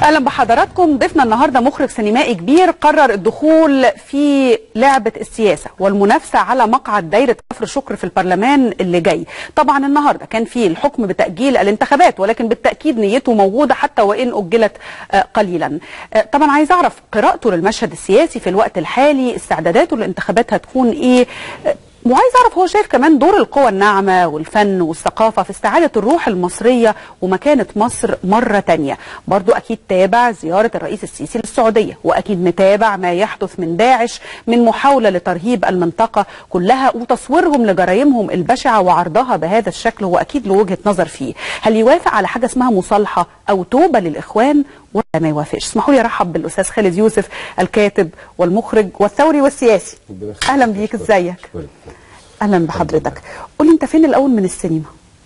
اهلا بحضراتكم ضيفنا النهارده مخرج سينمائي كبير قرر الدخول في لعبه السياسه والمنافسه على مقعد دايره كفر شكر في البرلمان اللي جاي طبعا النهارده كان في الحكم بتاجيل الانتخابات ولكن بالتاكيد نيته موجوده حتى وان اجلت آه، قليلا آه، طبعا عايز اعرف قراءته للمشهد السياسي في الوقت الحالي استعداداته للانتخابات هتكون ايه آه، وعايز اعرف هو شايف كمان دور القوى الناعمه والفن والثقافه في استعاده الروح المصريه ومكانه مصر مره تانية برضو اكيد تابع زياره الرئيس السيسي للسعوديه واكيد متابع ما يحدث من داعش من محاوله لترهيب المنطقه كلها وتصويرهم لجرائمهم البشعه وعرضها بهذا الشكل هو اكيد له وجهه نظر فيه هل يوافق على حاجه اسمها مصالحه او توبه للاخوان ولا ما يوافقش اسمحوا لي ارحب بالاستاذ خالد يوسف الكاتب والمخرج والثوري والسياسي اهلا بيك ازيك اهلا بحضرتك قول لي انت فين الاول من السينما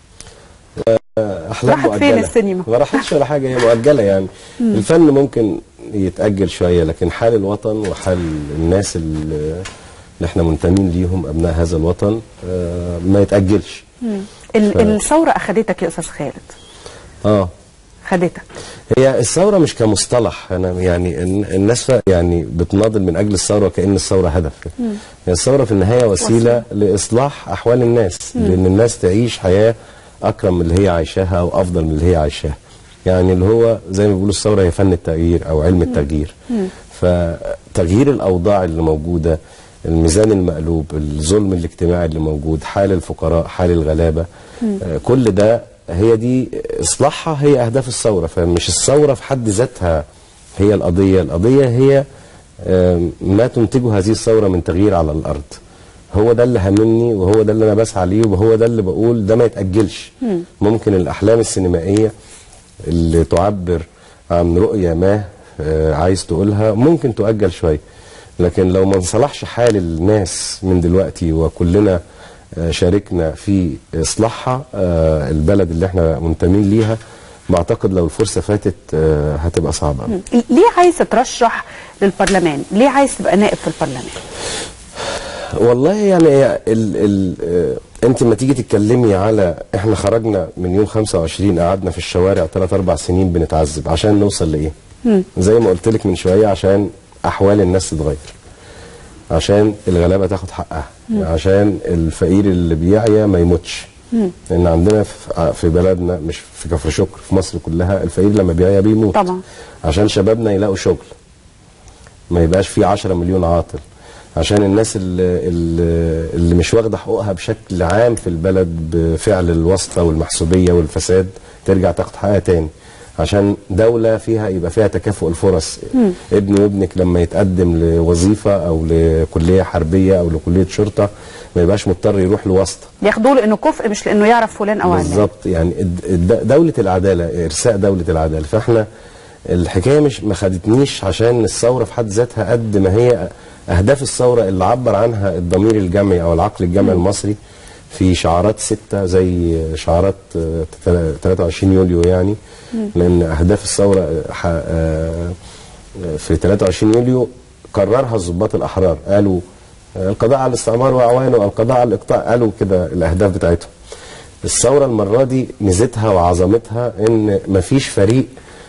احلام راحت فين مؤجلة. السينما؟ ما راحتش ولا حاجه هي مؤجله يعني الفن ممكن يتاجل شويه لكن حال الوطن وحال الناس اللي اللي احنا منتمين ليهم ابناء هذا الوطن آه، ما يتاجلش ال- ف- الثوره اخذتك يا استاذ خالد اه خدتك هي الثوره مش كمصطلح انا يعني الن- الناس فا- يعني بتناضل من اجل الثوره كان الثوره هدف هي الثوره في النهايه وسيله لاصلاح احوال الناس لان الناس تعيش حياه اكرم من اللي هي عايشاها او افضل من اللي هي عايشاها يعني اللي هو زي ما بيقولوا الثوره هي فن التغيير او علم التغيير فتغيير الاوضاع اللي موجوده الميزان المقلوب الظلم الاجتماعي اللي موجود حال الفقراء حال الغلابه آه، كل ده هي دي اصلاحها هي اهداف الثوره فمش الثوره في حد ذاتها هي القضيه القضيه هي آم، ما تنتجه هذه الثوره من تغيير على الارض هو ده اللي همني وهو ده اللي انا بسعى ليه وهو ده اللي بقول ده ما يتاجلش ممكن الاحلام السينمائيه اللي تعبر عن رؤيه ما آه، عايز تقولها ممكن تؤجل شويه لكن لو ما انصلحش حال الناس من دلوقتي وكلنا آه، شاركنا في اصلاحها آه، البلد اللي احنا منتمين ليها بعتقد لو الفرصه فاتت آه، هتبقى صعبه ليه عايز تترشح للبرلمان ليه عايز تبقى نائب في البرلمان والله يعني هي ال ال آه، انت لما تيجي تتكلمي على احنا خرجنا من يوم 25 قعدنا في الشوارع ثلاث اربع سنين بنتعذب عشان نوصل لايه؟ زي ما قلت لك من شويه عشان احوال الناس تتغير عشان الغلابه تاخد حقها عشان الفقير اللي بيعيا ما يموتش لان عندنا في- في بلدنا مش في كفر شكر في مصر كلها الفقير لما بيعيا بيموت طبعا. عشان شبابنا يلاقوا شغل ما يبقاش في 10 مليون عاطل عشان الناس اللي, اللي اللي مش واخده حقوقها بشكل عام في البلد بفعل الواسطه والمحسوبيه والفساد ترجع تاخد حقها تاني عشان دولة فيها يبقى فيها تكافؤ الفرص ابني وابنك لما يتقدم لوظيفة أو لكلية حربية أو لكلية شرطة ما يبقاش مضطر يروح لواسطة ياخدوه لانه كفء مش لانه يعرف فلان او علان بالظبط يعني الد- الد- دولة العدالة إرساء دولة العدالة فإحنا الحكاية مش ما خدتنيش عشان الثورة في حد ذاتها قد ما هي أهداف الثورة اللي عبر عنها الضمير الجمعي أو العقل الجمعي المصري في شعارات ستة زي شعارات آه، تل- 23 يوليو يعني لأن أهداف الثورة آه، ح- آه، في 23 يوليو قررها الضباط الأحرار قالوا آه، القضاء على الاستعمار وأعوانه القضاء على الإقطاع قالوا كده الأهداف بتاعتهم الثورة المرة دي ميزتها وعظمتها ان مفيش فريق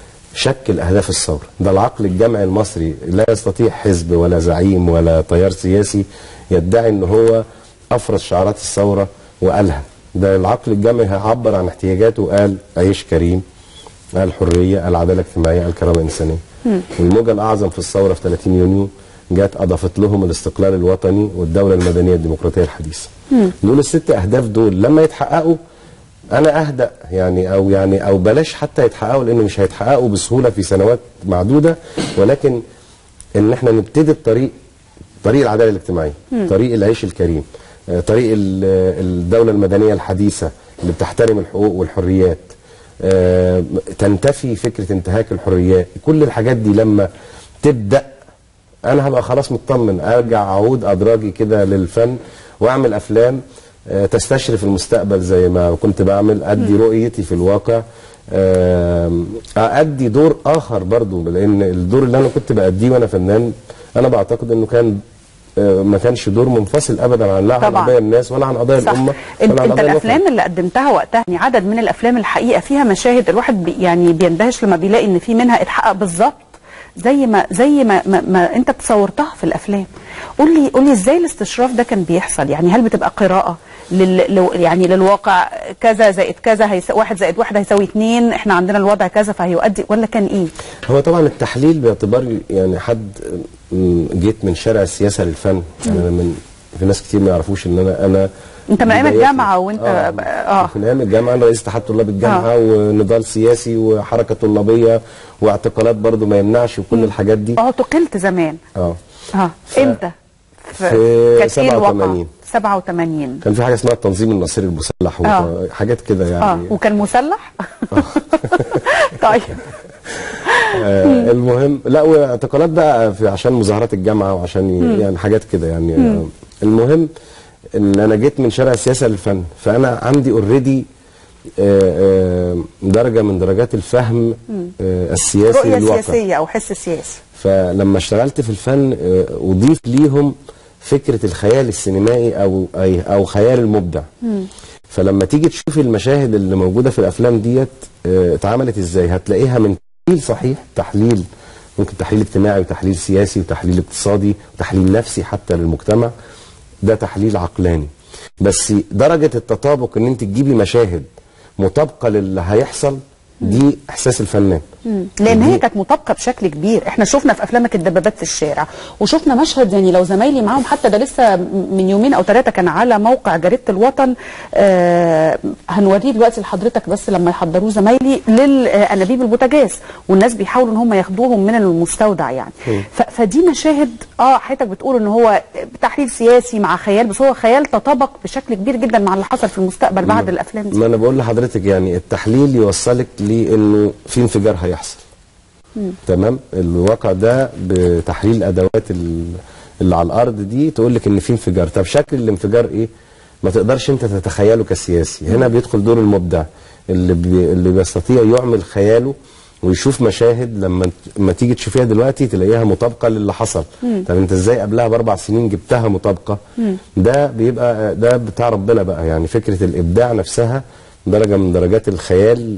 شكل اهداف الثورة ده العقل الجمعي المصري لا يستطيع حزب ولا زعيم ولا تيار سياسي يدعي ان هو افرض شعارات الثورة وقالها ده العقل الجمعي عبر عن احتياجاته وقال عيش كريم قال حرية قال عدالة اجتماعية قال كرامة إنسانية والموجة الأعظم في الثورة في 30 يونيو جت أضافت لهم الاستقلال الوطني والدولة المدنية الديمقراطية الحديثة دول الست أهداف دول لما يتحققوا أنا أهدأ يعني أو يعني أو بلاش حتى يتحققوا لأن مش هيتحققوا بسهولة في سنوات معدودة ولكن إن إحنا نبتدي الطريق طريق العداله الاجتماعيه طريق العيش الكريم آه، طريق ال- الدوله المدنيه الحديثه اللي بتحترم الحقوق والحريات آه، تنتفي فكره انتهاك الحريات كل الحاجات دي لما تبدا انا هبقى خلاص مطمن ارجع اعود ادراجي كده للفن واعمل افلام آه، تستشرف المستقبل زي ما كنت بعمل ادي رؤيتي في الواقع آم، ادي دور اخر برضو لان الدور اللي انا كنت باديه وانا فنان انا بعتقد انه كان آه، ما كانش دور منفصل ابدا عن لا عن طبعاً. قضايا الناس ولا عن قضايا صح الامه انت, ولا عن انت قضايا الافلام الوطن. اللي قدمتها وقتها يعني عدد من الافلام الحقيقه فيها مشاهد الواحد بي يعني بيندهش لما بيلاقي ان في منها اتحقق بالظبط زي ما زي ما, ما, ما انت تصورتها في الافلام قول لي قول لي ازاي الاستشراف ده كان بيحصل يعني هل بتبقى قراءه لل لو- يعني للواقع كذا زائد كذا هيس واحد زائد واحد هيساوي اتنين احنا عندنا الوضع كذا فهيؤدي ولا كان ايه؟ هو طبعا التحليل باعتبار يعني حد م- جيت من شارع السياسه للفن يعني انا من في ناس كتير ما يعرفوش ان انا انا انت من ايام بداياتي- الجامعه وانت اه, اه من ايام الجامعه انا رئيس اتحاد طلاب الجامعه آه. ونضال سياسي وحركه طلابيه واعتقالات برضو ما يمنعش وكل الحاجات دي اه اعتقلت زمان اه اه ف- امتى؟ في كانت ايه الواقع؟ 87. 87 كان في حاجه اسمها التنظيم النصيري المسلح آه. وحاجات كده اه يعني وكان مسلح؟ طيب آه المهم لا واعتقالات بقى في عشان مظاهرات الجامعه وعشان ي- يعني حاجات كده يعني آه المهم ان انا جيت من شارع السياسه للفن فانا عندي اوريدي درجه من درجات الفهم آه السياسي رؤيه للواقع سياسيه او حس سياسي فلما اشتغلت في الفن آه، اضيف ليهم فكره الخيال السينمائي او أي او خيال المبدع فلما تيجي تشوفي المشاهد اللي موجوده في الافلام ديت آه، اتعملت ازاي هتلاقيها من تحليل صحيح تحليل ممكن تحليل اجتماعي وتحليل سياسي وتحليل اقتصادي وتحليل نفسي حتى للمجتمع ده تحليل عقلاني بس درجه التطابق ان انت تجيبي مشاهد مطابقه للي هيحصل دي احساس الفنان لان هي دي- كانت مطابقه بشكل كبير احنا شفنا في افلامك الدبابات في الشارع وشفنا مشهد يعني لو زمايلي معاهم حتى ده لسه من يومين او ثلاثه كان على موقع جريده الوطن آه هنوريه دلوقتي لحضرتك بس لما يحضروه زمايلي للانابيب البوتاجاز والناس بيحاولوا ان هم ياخدوهم من المستودع يعني ف- فدي مشاهد اه حضرتك بتقول ان هو تحليل سياسي مع خيال بس هو خيال تطابق بشكل كبير جدا مع اللي حصل في المستقبل بعد الافلام دي ما انا بقول لحضرتك يعني التحليل يوصلك لانه في انفجار هيحصل تمام الواقع ده بتحليل ادوات ال- اللي على الارض دي تقول لك ان في انفجار طب شكل الانفجار ايه ما تقدرش انت تتخيله كسياسي هنا بيدخل دور المبدع اللي بي اللي بيستطيع يعمل خياله ويشوف مشاهد لما انت- لما تيجي تشوفيها دلوقتي تلاقيها مطابقه للي حصل طب انت ازاي قبلها باربع سنين جبتها مطابقه ده بيبقى ده بتاع ربنا بقى يعني فكره الابداع نفسها درجه من درجات الخيال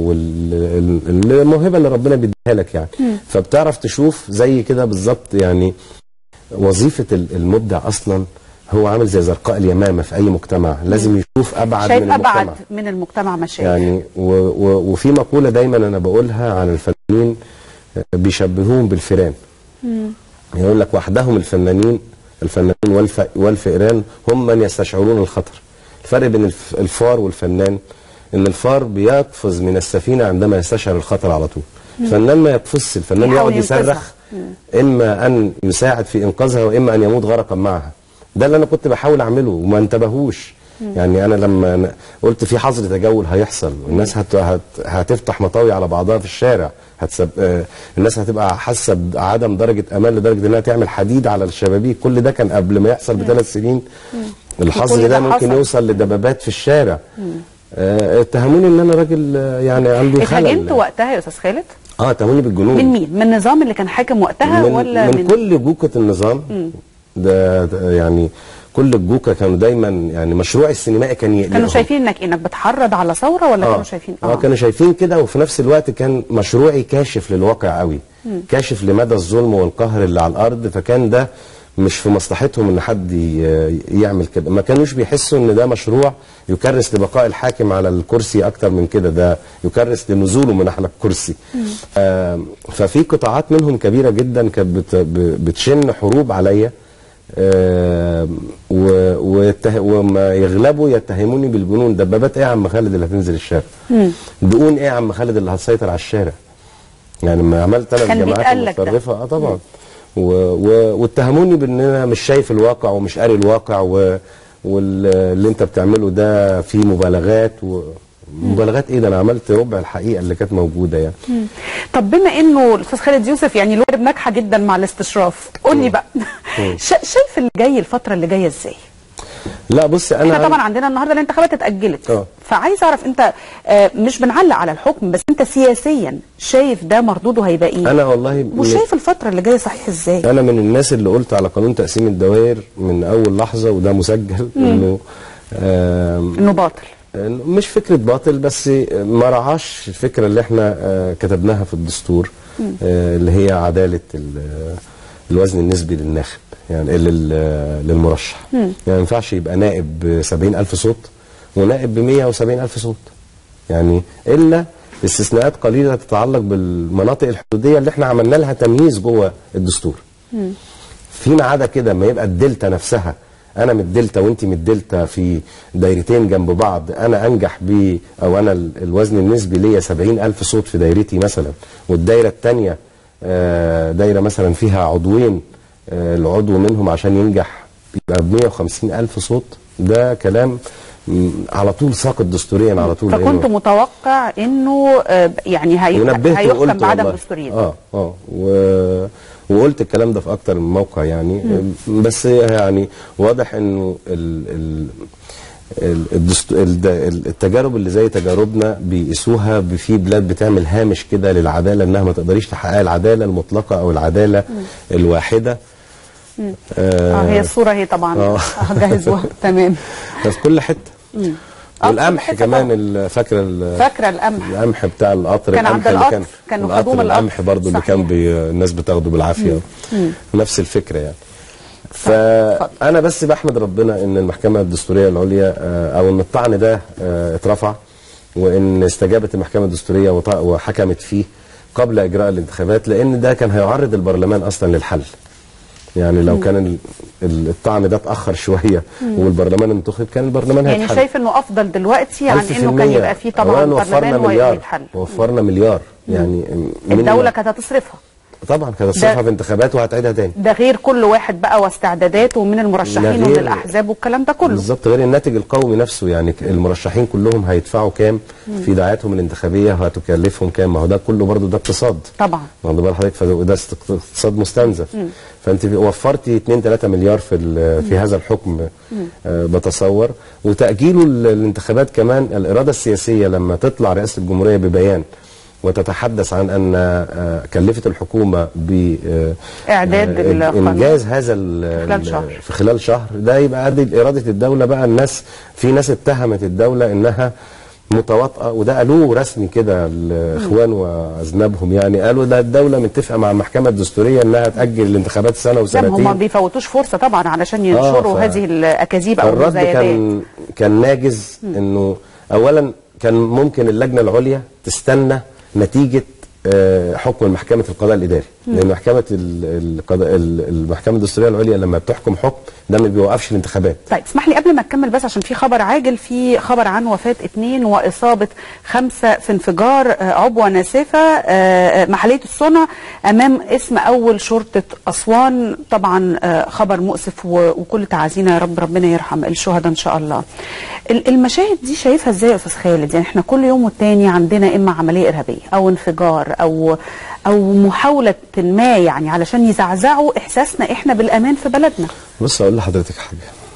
والموهبه اللي ربنا بيديها لك يعني فبتعرف تشوف زي كده بالظبط يعني وظيفه ال- المبدع اصلا هو عامل زي زرقاء اليمامه في اي مجتمع لازم يشوف ابعد شايف من ابعد المجتمع من المجتمع مشاكل يعني و و وفي مقوله دايما انا بقولها عن الفنانين آه، بيشبهوهم بالفئران يقول لك وحدهم الفنانين الفنانين والف والفئران هم من يستشعرون الخطر الفرق بين الف الفار والفنان ان الفار بيقفز من السفينه عندما يستشعر الخطر على طول الفنان ما يقفزش الفنان يحاول يقعد ينقذها. يصرخ اما ان يساعد في انقاذها واما ان يموت غرقا معها ده اللي انا كنت بحاول اعمله وما انتبهوش يعني انا لما أنا قلت في حظر تجول هيحصل والناس هت هت هتفتح مطاوي على بعضها في الشارع هتسب آه الناس هتبقى حاسه بعدم درجه امان لدرجه انها تعمل حديد على الشبابيك كل ده كان قبل ما يحصل بثلاث سنين وكل الحظر ده ده ممكن حصل. يوصل لدبابات في الشارع آه، اتهموني ان انا راجل آه، يعني عندي خلل اتهاجمت وقتها يا استاذ خالد اه اتهموني بالجنون من مين من النظام اللي كان حاكم وقتها من, ولا من, من كل جوكة النظام ده, ده يعني كل الجوكة كانوا دايما يعني مشروع السينمائي كان يقلقهم كانوا شايفين انك انك بتحرض على ثوره ولا كانوا شايفين اه كانوا شايفين كده وفي نفس الوقت كان مشروعي كاشف للواقع قوي كاشف لمدى الظلم والقهر اللي على الارض فكان ده مش في مصلحتهم ان حد ي- يعمل كده ما كانوش بيحسوا ان ده مشروع يكرس لبقاء الحاكم على الكرسي اكتر من كده ده يكرس لنزوله من على الكرسي آه ففي قطاعات منهم كبيره جدا كانت بت- ب- بتشن حروب عليا آه، و- ويته- وما يغلبوا يتهموني بالجنون دبابات ايه يا عم خالد اللي هتنزل الشارع دقون ايه يا عم خالد اللي هتسيطر على الشارع يعني لما عملت انا كان الجماعات بيتقال لك ده. المتطرفه اه طبعا و- و- واتهموني بان انا مش شايف الواقع ومش قاري الواقع و- واللي انت بتعمله ده فيه مبالغات و مبالغات ايه ده انا عملت ربع الحقيقه اللي كانت موجوده يعني طب بما انه الاستاذ خالد يوسف يعني الوارد ناجحه جدا مع الاستشراف قول لي بقى شا- شايف اللي جاي الفتره اللي جايه ازاي لا بص انا احنا طبعا عندنا النهارده الانتخابات اتاجلت اه. فعايز اعرف انت آه، مش بنعلق على الحكم بس انت سياسيا شايف ده مردوده هيبقى ايه انا والله من- وشايف الفتره اللي جايه صحيح ازاي انا من الناس اللي قلت على قانون تقسيم الدوائر من اول لحظه وده مسجل انه آم، انه باطل إنه مش فكره باطل بس ما رعاش الفكره اللي احنا آه، كتبناها في الدستور آه، اللي هي عداله ال- الوزن النسبي للناخب يعني لل- للمرشح يعني ما ينفعش يبقى نائب ب 70000 صوت ونائب ب 170000 صوت يعني الا استثناءات قليله تتعلق بالمناطق الحدوديه اللي احنا عملنا لها تمييز جوه الدستور فيما عدا كده ما يبقى الدلتا نفسها انا من الدلتا وانت من الدلتا في دايرتين جنب بعض انا انجح ب او انا ال- الوزن النسبي ليا 70000 صوت في دايرتي مثلا والدايره الثانيه دايره مثلا فيها عضوين آه، العضو منهم عشان ينجح يبقى ب 150000 صوت ده كلام م، على طول ساقط دستوريا على طول فكنت لأنه- متوقع انه آه، يعني هي... ونبهت هيحكم وقلت بعدم والله. دستوريته اه اه و... وقلت الكلام ده في اكتر من موقع يعني بس يعني واضح انه ال... ال... ال- الدست... الد- التجارب اللي زي تجاربنا بيقيسوها ب- في بلاد بتعمل هامش كده للعداله انها ما تقدريش تحقق العداله المطلقه او العداله الواحده اه هي الصوره هي طبعا آه. جهزوها تمام في كل حته آه، في والقمح كل حتة كمان طبعاً. ال- فاكره ال- فاكره القمح القمح بتاع القطر كان القمح عند اللي القطر، كانوا القطر خدوه من القطر. القمح برضو اللي صحيح. كان بي الناس بتاخده بالعافيه نفس الفكره يعني اتفضل. فانا بس بحمد ربنا ان المحكمه الدستوريه العليا آه، او ان الطعن ده آه، اترفع وان استجابت المحكمه الدستوريه وط- وحكمت فيه قبل اجراء الانتخابات لان ده كان هيعرض البرلمان اصلا للحل يعني لو كان ال- ال- الطعن ده اتاخر شويه والبرلمان انتخب كان البرلمان يعني هيتحل شايف انه افضل دلوقتي عن ألف في انه كان المية. يبقى فيه طبعا أولاً وفرنا برلمان مليار ويتحل وفرنا مليار يعني من الدوله كانت هتصرفها طبعا كانت هتصرفها ده- في انتخابات وهتعيدها تاني ده غير كل واحد بقى واستعداداته ومن المرشحين ده ومن غير- الاحزاب والكلام ده كله بالظبط غير الناتج القومي نفسه يعني ك- المرشحين كلهم هيدفعوا كام في دعاياتهم الانتخابيه وهتكلفهم كام ما هو ده كله برضه ده اقتصاد طبعا واخد بال حضرتك فده است- اقتصاد مستنزف فانت وفرتي 2 3 مليار في ال- في هذا الحكم آه، بتصور وتاجيله ال- الانتخابات كمان الاراده السياسيه لما تطلع رئاسه الجمهوريه ببيان وتتحدث عن ان آه، كلفت الحكومه ب آه، إعداد آه، القانون. انجاز هذا ال- خلال ال- شهر. في خلال شهر ده يبقى ادي اراده الدوله بقى الناس في ناس اتهمت الدوله انها متواطئه وده قالوه رسمي كده الاخوان واذنابهم يعني قالوا ده الدوله متفقه مع المحكمه الدستوريه انها تاجل الانتخابات سنه لا هم ما وسنتين بيفوتوش فرصه طبعا علشان ينشروا ف- هذه الاكاذيب او الرد المزايدات كان كان ناجز انه اولا كان ممكن اللجنه العليا تستنى نتيجه آه، حكم محكمه القضاء الاداري لان محكمه ال- القضاء ال- المحكمه الدستوريه العليا لما بتحكم حكم ده ما بيوقفش الانتخابات طيب اسمح لي قبل ما نكمل بس عشان في خبر عاجل في خبر عن وفاة اثنين وإصابة خمسة في انفجار آه، عبوة ناسفة آه، آه، محلية الصنع أمام اسم أول شرطة أسوان طبعا آه، خبر مؤسف و- وكل تعازينا يا رب ربنا يرحم الشهداء إن شاء الله ال- المشاهد دي شايفها ازاي يا أستاذ خالد يعني احنا كل يوم والتاني عندنا إما عملية إرهابية أو انفجار أو أو محاولة ما يعني علشان يزعزعوا إحساسنا إحنا بالأمان في بلدنا بص اقول لحضرتك حاجه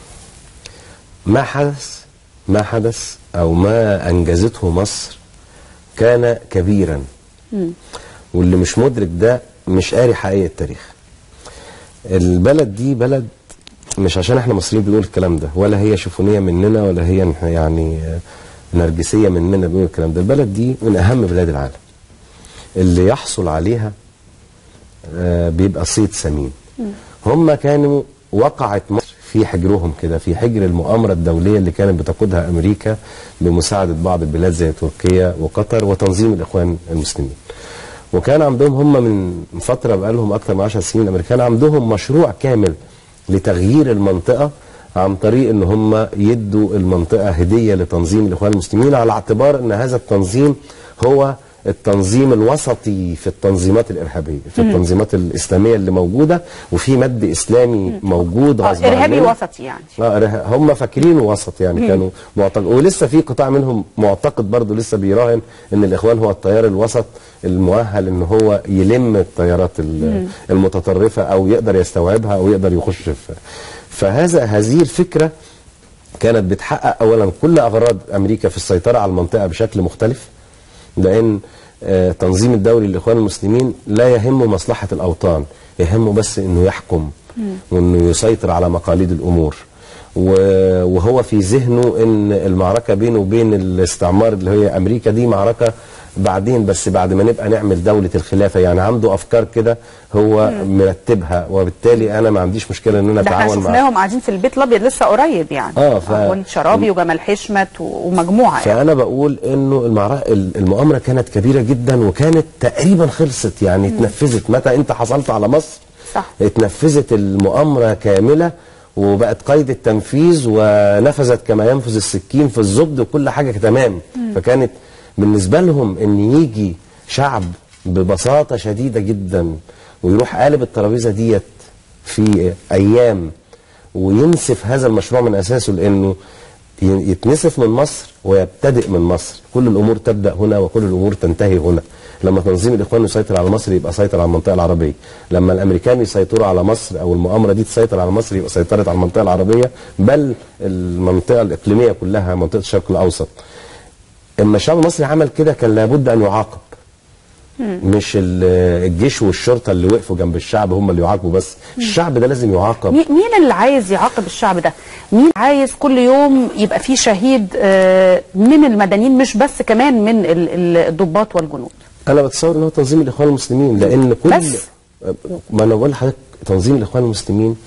ما حدث ما حدث او ما انجزته مصر كان كبيرا واللي مش مدرك ده مش قاري حقيقه التاريخ البلد دي بلد مش عشان احنا مصريين بنقول الكلام ده ولا هي شوفونيه مننا ولا هي يعني آه، نرجسيه مننا بنقول الكلام ده البلد دي من اهم بلاد العالم اللي يحصل عليها آه، بيبقى صيد سمين هم كانوا وقعت مصر في حجرهم كده في حجر المؤامرة الدولية اللي كانت بتقودها أمريكا بمساعدة بعض البلاد زي تركيا وقطر وتنظيم الإخوان المسلمين وكان عندهم هم من فترة بقالهم أكثر من 10 سنين الأمريكان عندهم مشروع كامل لتغيير المنطقة عن طريق ان هم يدوا المنطقة هدية لتنظيم الإخوان المسلمين على اعتبار ان هذا التنظيم هو التنظيم الوسطي في التنظيمات الإرهابية في التنظيمات الإسلامية اللي موجودة وفي مد إسلامي موجود آه، غصب إرهابي عننا. وسطي يعني اه إرها- هم فاكرينه وسط يعني كانوا معتقد ولسه في قطاع منهم معتقد برضه لسه بيراهن ان الاخوان هو التيار الوسط المؤهل ان هو يلم التيارات ال- المتطرفه او يقدر يستوعبها او يقدر يخش في فهذا هذه الفكره كانت بتحقق اولا كل اغراض امريكا في السيطره على المنطقه بشكل مختلف لان آه، تنظيم الدولي للاخوان المسلمين لا يهمه مصلحه الاوطان يهمه بس انه يحكم وانه يسيطر على مقاليد الامور و- وهو في ذهنه ان المعركه بينه وبين الاستعمار اللي هي امريكا دي معركه بعدين بس بعد ما نبقى نعمل دوله الخلافه يعني عنده افكار كده هو مرتبها وبالتالي انا ما عنديش مشكله ان انا ده احنا اتعاون معاه شفناهم قاعدين في البيت الابيض لسه قريب يعني آه، ف- والشرابي وجمال حشمت و- ومجموعه يعني فانا بقول انه المعركه المؤامره كانت كبيره جدا وكانت تقريبا خلصت يعني اتنفذت متى انت حصلت على مصر صح. اتنفذت المؤامره كامله وبقت قيد التنفيذ ونفذت كما ينفذ السكين في الزبد وكل حاجه تمام فكانت بالنسبه لهم ان يجي شعب ببساطه شديده جدا ويروح قالب الترابيزه ديت في ايام وينسف هذا المشروع من اساسه لانه ي- يتنسف من مصر ويبتدئ من مصر كل الامور تبدا هنا وكل الامور تنتهي هنا لما تنظيم الاخوان يسيطر على مصر يبقى سيطر على المنطقه العربيه لما الامريكان يسيطروا على مصر او المؤامره دي تسيطر على مصر يبقى سيطرت على المنطقه العربيه بل المنطقه الاقليميه كلها منطقه الشرق الاوسط اما الشعب المصري عمل كده كان لابد ان يعاقب مش ال- الجيش والشرطه اللي وقفوا جنب الشعب هم اللي يعاقبوا بس الشعب ده لازم يعاقب مي- مين اللي عايز يعاقب الشعب ده؟ مين عايز كل يوم يبقى فيه شهيد آه، من المدنيين مش بس كمان من ال- ال- الضباط والجنود؟ انا بتصور ان هو تنظيم الاخوان المسلمين لان كل بس؟ ما انا بقول لحضرتك تنظيم الاخوان المسلمين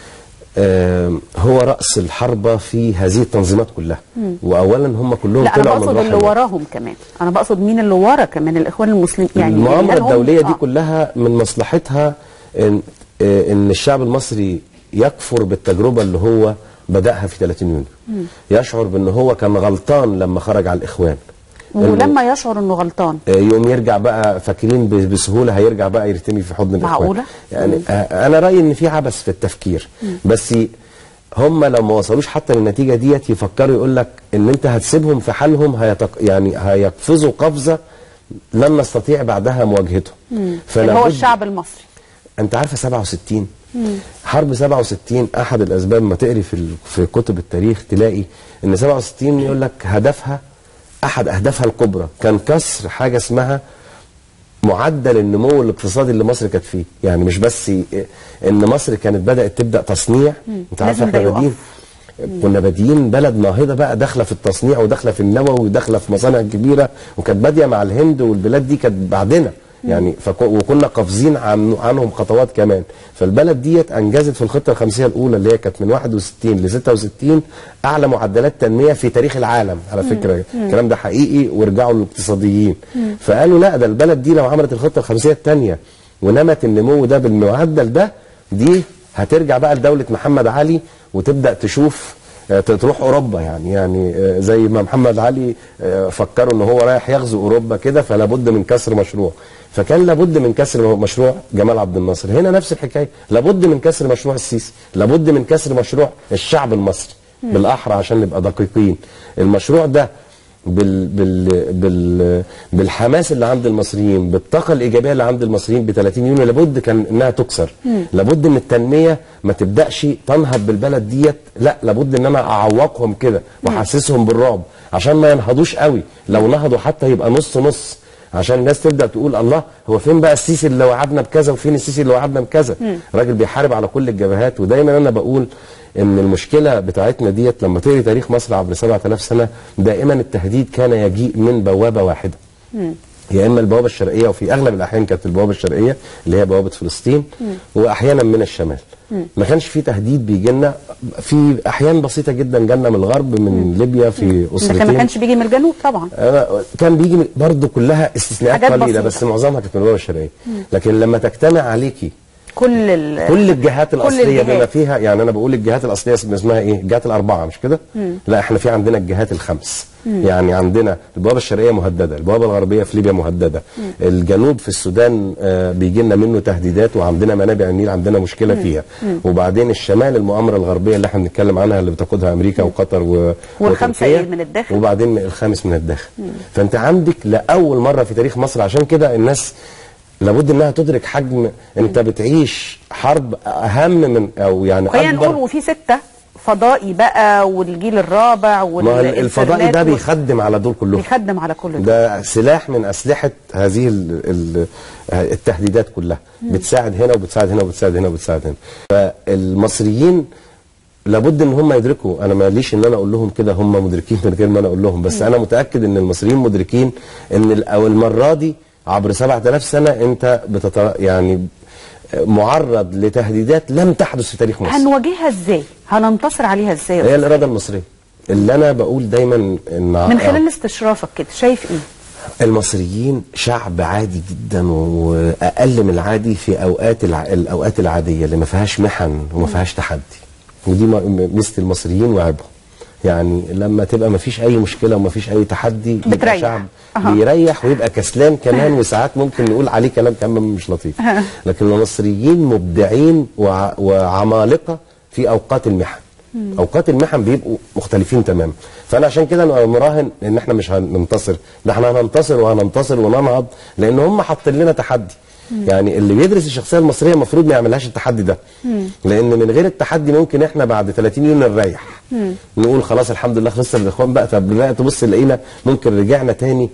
آه هو راس الحربه في هذه التنظيمات كلها واولا هم كلهم لا انا طلعوا من بقصد رحم اللي وراهم كمان انا بقصد مين اللي ورا كمان الاخوان المسلمين يعني المؤامره هل هم- الدوليه دي آه. كلها من مصلحتها ان آه، ان الشعب المصري يكفر بالتجربه اللي هو بداها في 30 يونيو يشعر بان هو كان غلطان لما خرج على الاخوان إنه- ولما يشعر انه غلطان آه، يقوم يرجع بقى فاكرين ب- بسهوله هيرجع بقى يرتمي في حضن الاخوان معقولة؟ يعني آه، انا رايي ان في عبث في التفكير بس هم لو ما وصلوش حتى للنتيجه ديت يفكروا يقول لك ان انت هتسيبهم في حالهم هيتق... يعني هيقفزوا قفزه لن نستطيع بعدها مواجهتهم اللي هو بد- الشعب المصري انت عارفه 67 حرب 67 احد الاسباب ما تقري في ال- في كتب التاريخ تلاقي ان 67 يقول لك هدفها احد اهدافها الكبرى كان كسر حاجه اسمها معدل النمو الاقتصادي اللي مصر كانت فيه يعني مش بس ي- ان مصر كانت بدات تبدا تصنيع انت عارف لازم ده احنا يقف. بادئين كنا بادئين بلد ناهضه بقى داخله في التصنيع وداخله في النووي وداخله في مصانع كبيره وكانت باديه مع الهند والبلاد دي كانت بعدنا يعني فك... وكنا قافزين عن... عنهم خطوات كمان فالبلد ديت انجزت في الخطه الخمسيه الاولى اللي هي كانت من 61 ل 66 اعلى معدلات تنميه في تاريخ العالم على فكره الكلام ده حقيقي وارجعوا للاقتصاديين فقالوا لا ده البلد دي لو عملت الخطه الخمسيه الثانيه ونمت النمو ده بالمعدل ده دي هترجع بقى لدوله محمد علي وتبدا تشوف آه، تروح اوروبا يعني يعني آه، زي ما محمد علي آه، فكروا ان هو رايح يغزو اوروبا كده فلا بد من كسر مشروع فكان لابد من كسر مشروع جمال عبد الناصر هنا نفس الحكايه لابد من كسر مشروع السيسي لابد من كسر مشروع الشعب المصري بالاحرى عشان نبقى دقيقين المشروع ده بال بال بال بالحماس اللي عند المصريين بالطاقه الايجابيه اللي عند المصريين ب 30 يونيو لابد كان انها تكسر لابد ان التنميه ما تبداش تنهض بالبلد ديت لا لابد ان انا اعوقهم كده واحسسهم بالرعب عشان ما ينهضوش قوي لو نهضوا حتى يبقى نص نص عشان الناس تبدا تقول الله هو فين بقى السيسي اللي وعدنا بكذا وفين السيسي اللي وعدنا بكذا راجل بيحارب على كل الجبهات ودايما انا بقول ان المشكله بتاعتنا ديت لما تقري تاريخ مصر عبر 7000 سنه دائما التهديد كان يجيء من بوابه واحده يا اما البوابه الشرقيه وفي اغلب الاحيان كانت البوابه الشرقيه اللي هي بوابه فلسطين واحيانا من الشمال ما كانش في تهديد بيجي لنا في احيان بسيطه جدا جالنا من الغرب من ليبيا في لكن اسرتين ما كانش بيجي من الجنوب طبعا أنا كان بيجي من- برضه كلها استثناءات حاجات قليله بسيطة. بس معظمها كانت من البوابه الشرقيه لكن لما تجتمع عليكي كل ال... كل الجهات الاصليه الجهات. بما فيها يعني انا بقول الجهات الاصليه اسمها ايه الجهات الاربعه مش كده لا احنا في عندنا الجهات الخمس يعني عندنا البوابه الشرقيه مهدده البوابه الغربيه في ليبيا مهدده الجنوب في السودان آه بيجي لنا منه تهديدات وعندنا منابع النيل عندنا مشكله فيها وبعدين الشمال المؤامره الغربيه اللي احنا بنتكلم عنها اللي بتقودها امريكا وقطر و... والخمسة وتركيا. إيه من الداخل؟ وبعدين الخامس من الداخل فانت عندك لاول مره في تاريخ مصر عشان كده الناس لابد انها تدرك حجم انت بتعيش حرب اهم من او يعني خلينا نقول اكبر وفي ستة فضائي بقى والجيل الرابع ما هو الفضائي ده والإنترنت وال- بيخدم على دول كلهم بيخدم على كل ده ده سلاح من اسلحه هذه ال- ال- التهديدات كلها بتساعد هنا وبتساعد هنا وبتساعد هنا وبتساعد هنا فالمصريين لابد ان هم يدركوا انا ماليش ان انا اقول لهم كده هم مدركين من غير ما انا اقول لهم بس انا متاكد ان المصريين مدركين ان ال- او المره دي عبر 7000 سنه انت بتت يعني معرض لتهديدات لم تحدث في تاريخ مصر هنواجهها ازاي هننتصر عليها ازاي هي الاراده المصريه اللي انا بقول دايما ان من خلال استشرافك كده شايف ايه المصريين شعب عادي جدا واقل من العادي في اوقات الع... الاوقات العاديه اللي ما فيهاش محن وما فيهاش تحدي ودي م- ميزه المصريين وعيبهم يعني لما تبقى ما فيش اي مشكله وما فيش اي تحدي يبقى بتريح. شعب أها. بيريح ويبقى كسلان كمان وساعات ممكن نقول عليه كلام كمان مش لطيف لكن المصريين مبدعين وع... وعمالقه في اوقات المحن اوقات المحن بيبقوا مختلفين تماما فانا عشان كده انا مراهن ان احنا مش هننتصر ده احنا هننتصر وهننتصر وننهض لان هم حاطين لنا تحدي يعني اللي بيدرس الشخصيه المصريه المفروض ما يعملهاش التحدي ده لان من غير التحدي ممكن احنا بعد 30 يوم نريح نقول خلاص الحمد لله خلصنا الاخوان بقى طب لا تبص لقينا ممكن رجعنا تاني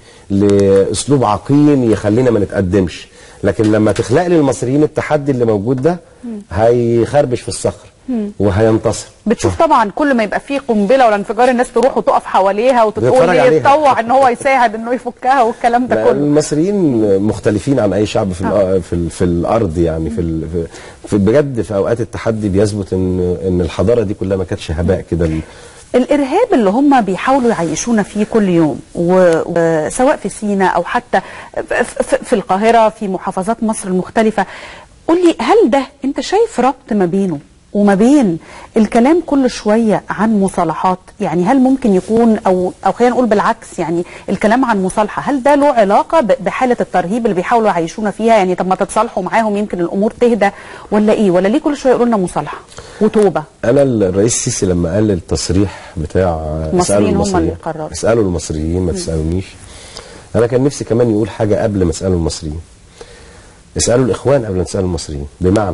لاسلوب عقيم يخلينا ما نتقدمش لكن لما تخلق لي المصريين التحدي اللي موجود ده هيخربش في الصخر وهينتصر بتشوف طبعا كل ما يبقى فيه قنبله ولا انفجار الناس تروح وتقف حواليها وتقول بيتفرج لي عليها. يتطوع ان هو يساعد انه يفكها والكلام ده لا، كله المصريين مختلفين عن اي شعب في الأ- في, ال- في الارض يعني في, ال- في, في بجد في اوقات التحدي بيثبت ان ان الحضاره دي كلها ما كانتش هباء كده الارهاب اللي هم بيحاولوا يعيشونا فيه كل يوم و- وسواء في سيناء او حتى ف- ف- في القاهره في محافظات مصر المختلفه قول لي هل ده انت شايف ربط ما بينه وما بين الكلام كل شويه عن مصالحات يعني هل ممكن يكون او او خلينا نقول بالعكس يعني الكلام عن مصالحه هل ده له علاقه ب- بحاله الترهيب اللي بيحاولوا يعيشونا فيها يعني طب ما تتصالحوا معاهم يمكن الامور تهدى ولا ايه ولا ليه كل شويه يقولوا لنا مصالحه وتوبه انا الرئيس السيسي لما قال التصريح بتاع المصريين هم اسالوا اللي المصريين قرروا. اسالوا المصريين ما تسالونيش انا كان نفسي كمان يقول حاجه قبل ما اسالوا المصريين اسالوا الاخوان قبل ما تسالوا المصريين بمعنى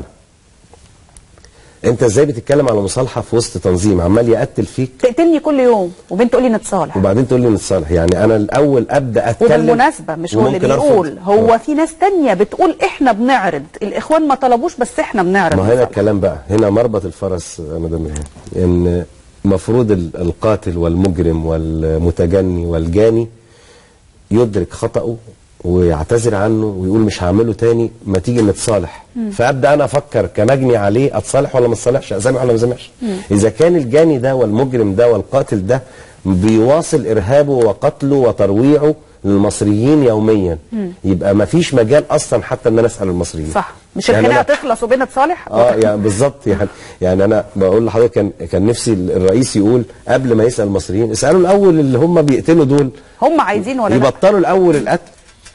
انت ازاي بتتكلم على مصالحه في وسط تنظيم عمال يقتل فيك تقتلني كل يوم وبنت تقول لي نتصالح وبعدين تقول لي نتصالح يعني انا الاول ابدا اتكلم وبالمناسبه مش هو اللي وممكن أرفض. بيقول هو آه. في ناس تانية بتقول احنا بنعرض الاخوان ما طلبوش بس احنا بنعرض ما هنا نصالح. الكلام بقى هنا مربط الفرس يا مدام ريهام ان مفروض ال- القاتل والمجرم والمتجني والجاني يدرك خطأه ويعتذر عنه ويقول مش هعمله تاني ما تيجي نتصالح فابدا انا افكر كمجني عليه اتصالح ولا ما اتصالحش اسامح ولا ما اسامحش اذا كان الجاني ده والمجرم ده والقاتل ده بيواصل ارهابه وقتله وترويعه للمصريين يوميا يبقى ما فيش مجال اصلا حتى ان انا اسال المصريين صح مش يعني الخناقه أنا- تخلص وبنتصالح اه يعني بالظبط يعني يعني انا بقول لحضرتك كان كان نفسي الرئيس يقول قبل ما يسال المصريين اسالوا الاول اللي هم بيقتلوا دول هم عايزين ولا لا يبطلوا الاول القتل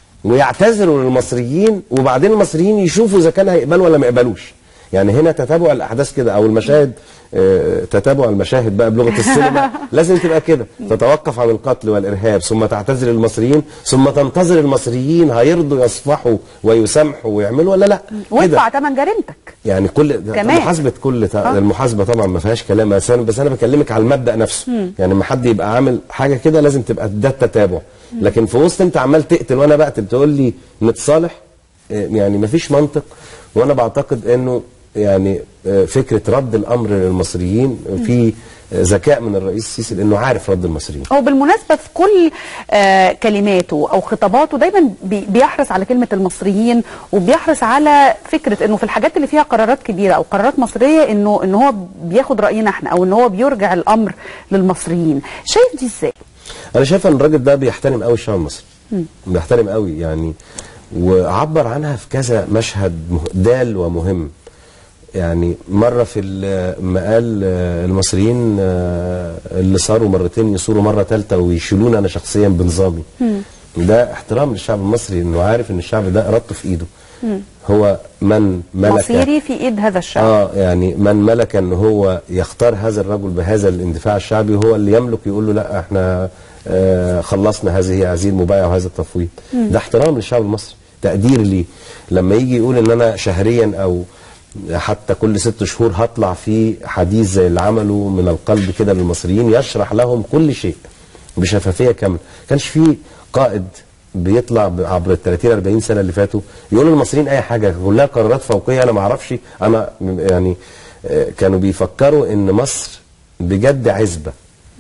ويعتذروا للمصريين وبعدين المصريين يشوفوا اذا كان هيقبلوا ولا ما يقبلوش يعني هنا تتابع الاحداث كده او المشاهد آه، تتابع المشاهد بقى بلغه السينما لازم تبقى كده تتوقف عن القتل والارهاب ثم تعتذر للمصريين ثم تنتظر المصريين هيرضوا يصفحوا ويسامحوا ويعملوا ولا لا وادفع ثمن جريمتك يعني كل كمان. محاسبه كل ت... آه. المحاسبه طبعا ما فيهاش كلام بس انا بس انا بكلمك على المبدا نفسه يعني لما حد يبقى عامل حاجه كده لازم تبقى ده التتابع لكن في وسط انت عمال تقتل وانا بقتل تقول لي نتصالح آه، يعني ما فيش منطق وانا بعتقد انه يعني آه، فكره رد الامر للمصريين في آه، ذكاء من الرئيس السيسي لانه عارف رد المصريين هو بالمناسبة في كل آه كلماته أو خطاباته دايما بي بيحرص على كلمة المصريين وبيحرص على فكرة أنه في الحاجات اللي فيها قرارات كبيرة أو قرارات مصرية أنه أنه هو بياخد رأينا احنا أو أنه هو بيرجع الأمر للمصريين شايف دي إزاي؟ انا شايف ان الراجل ده بيحترم قوي الشعب المصري بيحترم قوي يعني وعبر عنها في كذا مشهد مه- دال ومهم يعني مره في ال- ما قال آه، المصريين آه، اللي صاروا مرتين يصوروا مره ثالثه ويشيلوني انا شخصيا بنظامي ده احترام للشعب المصري انه عارف ان الشعب ده ارادته في ايده هو من ملك مصيري في إيد هذا الشعب اه يعني من ملك ان هو يختار هذا الرجل بهذا الاندفاع الشعبي هو اللي يملك يقول له لا احنا آه خلصنا هذه هذه المبايعه وهذا التفويض ده احترام للشعب المصري تقدير ليه لما يجي يقول ان انا شهريا او حتى كل ست شهور هطلع في حديث زي اللي عمله من القلب كده للمصريين يشرح لهم كل شيء بشفافيه كامله كانش في قائد بيطلع ب- عبر ال 30 40 سنه اللي فاتوا يقول للمصريين اي حاجه كلها قرارات فوقيه انا ما اعرفش انا م- يعني آه، كانوا بيفكروا ان مصر بجد عزبه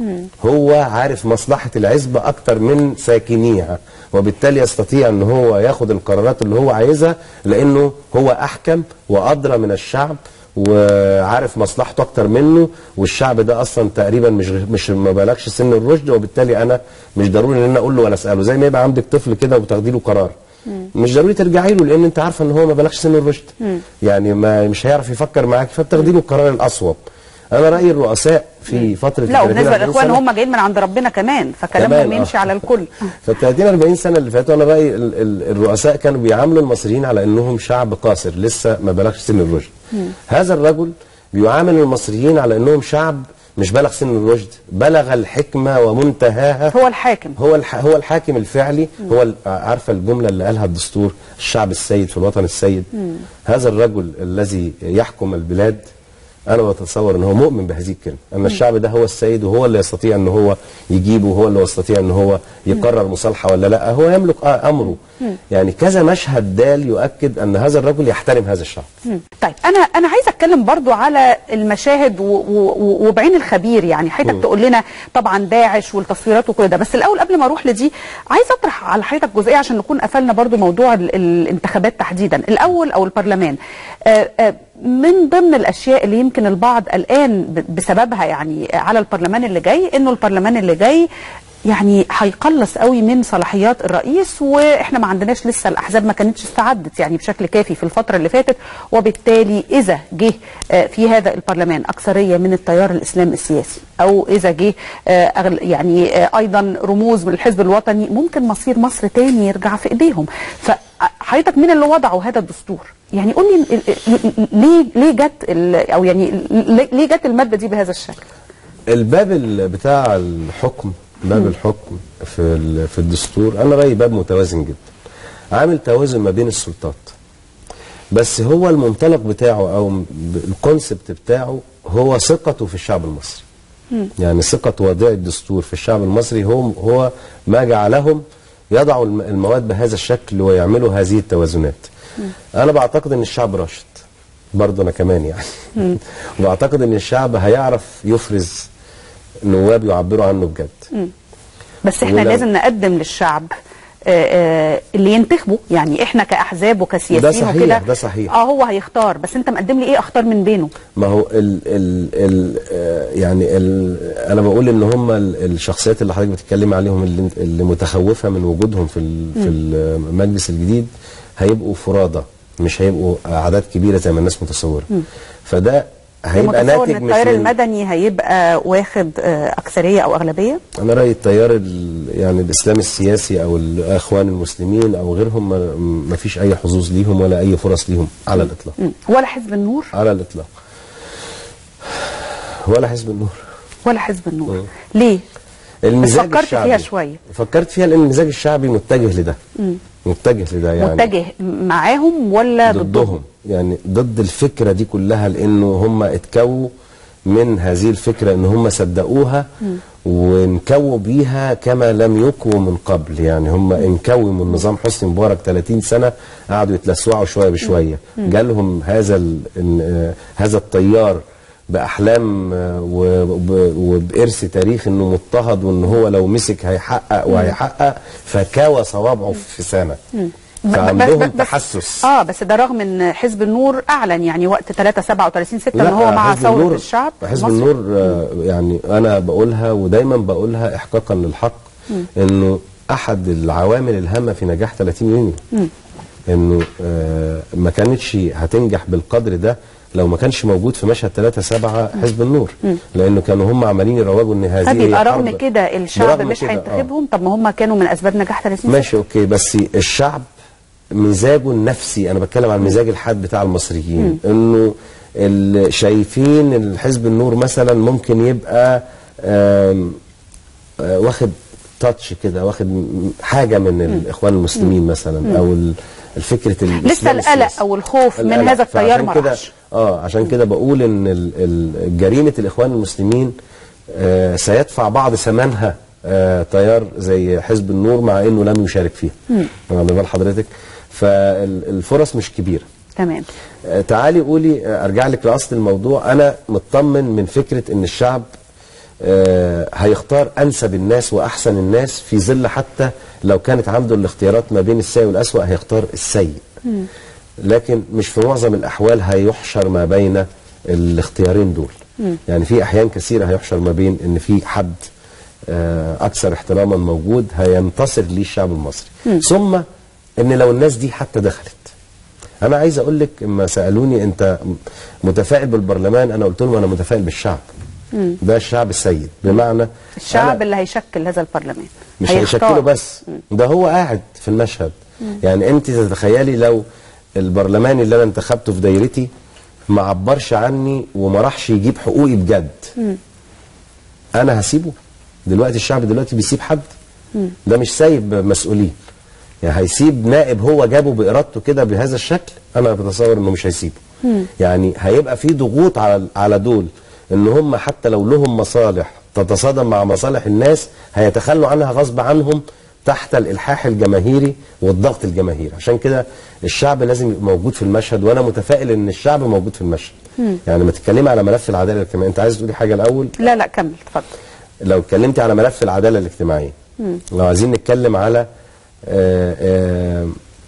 هو عارف مصلحة العزبة أكتر من ساكنيها وبالتالي يستطيع أن هو ياخد القرارات اللي هو عايزها لأنه هو أحكم وأدرى من الشعب وعارف مصلحته أكتر منه والشعب ده أصلا تقريبا مش مش ما بلغش سن الرشد وبالتالي أنا مش ضروري إن أنا أقول له ولا أسأله زي ما يبقى عندك طفل كده وبتاخدي له قرار مش ضروري ترجعي له لان انت عارفه ان هو ما بلغش سن الرشد يعني ما مش هيعرف يفكر معاك فبتاخدي له القرار الاصوب انا رايي الرؤساء في فتره لا 30 وبالنسبه 40 للاخوان سنة هم جايين من عند ربنا كمان فكلامهم كمان، آه. يمشي على الكل في ال 30 40 سنه اللي فاتوا انا رايي ال- ال- الرؤساء كانوا بيعاملوا المصريين على انهم شعب قاصر لسه ما بلغش سن الرشد هذا الرجل بيعامل المصريين على انهم شعب مش بلغ سن الرشد بلغ الحكمه ومنتهاها هو الحاكم هو الح... هو الحاكم الفعلي هو ال- عارفه الجمله اللي قالها الدستور الشعب السيد في الوطن السيد هذا الرجل الذي يحكم البلاد انا بتصور ان هو مؤمن بهذه الكلمه ان الشعب ده هو السيد وهو اللي يستطيع ان هو يجيبه وهو اللي يستطيع ان هو يقرر مصالحه ولا لا هو يملك آه امره يعني كذا مشهد دال يؤكد ان هذا الرجل يحترم هذا الشعب مم. طيب انا انا عايزه اتكلم برضو على المشاهد و- و- و- وبعين الخبير يعني حضرتك تقول لنا طبعا داعش والتصويرات وكل ده بس الاول قبل ما اروح لدي عايزه اطرح على حضرتك جزئيه عشان نكون قفلنا برضو موضوع ال- الانتخابات تحديدا الاول او البرلمان آه، آه، من ضمن الاشياء اللي يمكن البعض قلقان ب- بسببها يعني على البرلمان اللي جاي انه البرلمان اللي جاي يعني هيقلص قوي من صلاحيات الرئيس واحنا ما عندناش لسه الاحزاب ما كانتش استعدت يعني بشكل كافي في الفتره اللي فاتت وبالتالي اذا جه آه، في هذا البرلمان اكثريه من التيار الاسلامي السياسي او اذا جه آه، أغل- يعني آه، ايضا رموز من الحزب الوطني ممكن مصير مصر تاني يرجع في ايديهم فحضرتك مين اللي وضعوا هذا الدستور؟ يعني قول لي ال- ال- ال- ليه ليه جت ال- او يعني ليه ليه جت الماده دي بهذا الشكل؟ الباب ال- بتاع الحكم باب الحكم في ال- في الدستور انا رايي باب متوازن جدا عامل توازن ما بين السلطات بس هو المنطلق بتاعه او م- ب- الكونسبت بتاعه هو ثقته في الشعب المصري يعني ثقة وضع الدستور في الشعب المصري هو هو ما جعلهم يضعوا الم- المواد بهذا الشكل ويعملوا هذه التوازنات انا بعتقد ان الشعب راشد برضه انا كمان يعني وبعتقد ان الشعب هيعرف يفرز نواب يعبروا عنه بجد بس احنا ولو- لازم نقدم للشعب آه، آه، اللي ينتخبه يعني احنا كاحزاب وكسياسيين ده صحيح، وكده ده صحيح. اه هو هيختار بس انت مقدم لي ايه اختار من بينه ما هو ال ال ال آه، يعني ال انا بقول ان هم ال- الشخصيات اللي حضرتك بتتكلم عليهم اللي, اللي متخوفه من وجودهم في ال- في المجلس الجديد هيبقوا فرادى مش هيبقوا اعداد كبيره زي ما الناس متصوره فده هيبقى متصور ناتج ان مش التيار من المدني هيبقى واخد آه، اكثريه او اغلبيه انا رايي التيار ال- يعني الاسلامي السياسي او الاخوان المسلمين او غيرهم ما- ما فيش اي حظوظ ليهم ولا اي فرص ليهم على الاطلاق مم. ولا حزب النور على الاطلاق ولا حزب النور ولا حزب النور ليه المزاج فكرت الشعبي فيها شوية. فكرت فيها لان المزاج الشعبي متجه لده متجه لده يعني متجه معاهم ولا ضدهم ضدهم يعني ضد الفكره دي كلها لانه هم اتكووا من هذه الفكره ان هم صدقوها وانكووا بيها كما لم يكووا من قبل يعني هم انكووا من نظام حسني مبارك 30 سنه قعدوا يتلسعوا شويه بشويه جالهم هذا ال- إن- آه، هذا التيار باحلام آه، وب- وبارث تاريخ انه مضطهد وان هو لو مسك هيحقق وهيحقق فكوى صوابعه في سنه ب- فعندهم بس- بس- تحسس اه بس ده رغم ان حزب النور اعلن يعني وقت 3 37 6 ان لا، هو مع حزب ثوره النور- الشعب حزب المصري. النور آه، يعني انا بقولها ودايما بقولها احقاقا للحق انه احد العوامل الهامه في نجاح 30 يونيو انه آه، ما كانتش هتنجح بالقدر ده لو ما كانش موجود في مشهد 3 7 حزب النور لانه كانوا هم عمالين يروجوا ان هذه طب هي يبقى رغم حرب. كده الشعب برغم مش كده، آه. هينتخبهم طب ما هم كانوا من اسباب نجاح 30 ماشي اوكي بس الشعب مزاجه النفسي انا بتكلم عن المزاج الحاد بتاع المصريين انه ال- شايفين الحزب النور مثلا ممكن يبقى آم، آه، واخد تاتش كده واخد م- حاجه من الاخوان المسلمين مثلا او ال- الفكره لسه الإسلام القلق السياسي. او الخوف من القلق. هذا التيار فعشان ما كده راحش اه عشان كده بقول ان ال- ال- جريمه الاخوان المسلمين آه سيدفع بعض ثمنها آه تيار زي حزب النور مع انه لم يشارك فيها واخد بال حضرتك فالفرص مش كبيره تمام آه، تعالي قولي آه، ارجع لك لاصل الموضوع انا مطمن من فكره ان الشعب آه، هيختار انسب الناس واحسن الناس في ظل حتى لو كانت عنده الاختيارات ما بين السيء والاسوأ هيختار السيء لكن مش في معظم الاحوال هيحشر ما بين الاختيارين دول يعني في احيان كثيره هيحشر ما بين ان في حد آه، اكثر احتراما موجود هينتصر ليه الشعب المصري ثم ان لو الناس دي حتى دخلت انا عايز اقول لك لما سالوني انت متفائل بالبرلمان انا قلت لهم انا متفائل بالشعب ده الشعب السيد بمعنى الشعب أنا اللي هيشكل هذا البرلمان مش هيختار. هيشكله بس ده هو قاعد في المشهد يعني انت تتخيلي لو البرلمان اللي انا انتخبته في دايرتي ما عبرش عني وما راحش يجيب حقوقي بجد انا هسيبه دلوقتي الشعب دلوقتي بيسيب حد ده مش سايب مسؤولين يعني هيسيب نائب هو جابه بارادته كده بهذا الشكل انا بتصور انه مش هيسيبه يعني هيبقى في ضغوط على على دول ان هم حتى لو لهم مصالح تتصادم مع مصالح الناس هيتخلوا عنها غصب عنهم تحت الالحاح الجماهيري والضغط الجماهيري عشان كده الشعب لازم يبقى موجود في المشهد وانا متفائل ان الشعب موجود في المشهد يعني لما تتكلمي على ملف العداله الاجتماعيه انت عايز تقولي حاجه الاول لا لا كمل اتفضل لو اتكلمتي على ملف العداله الاجتماعيه لو عايزين نتكلم على آه، آه،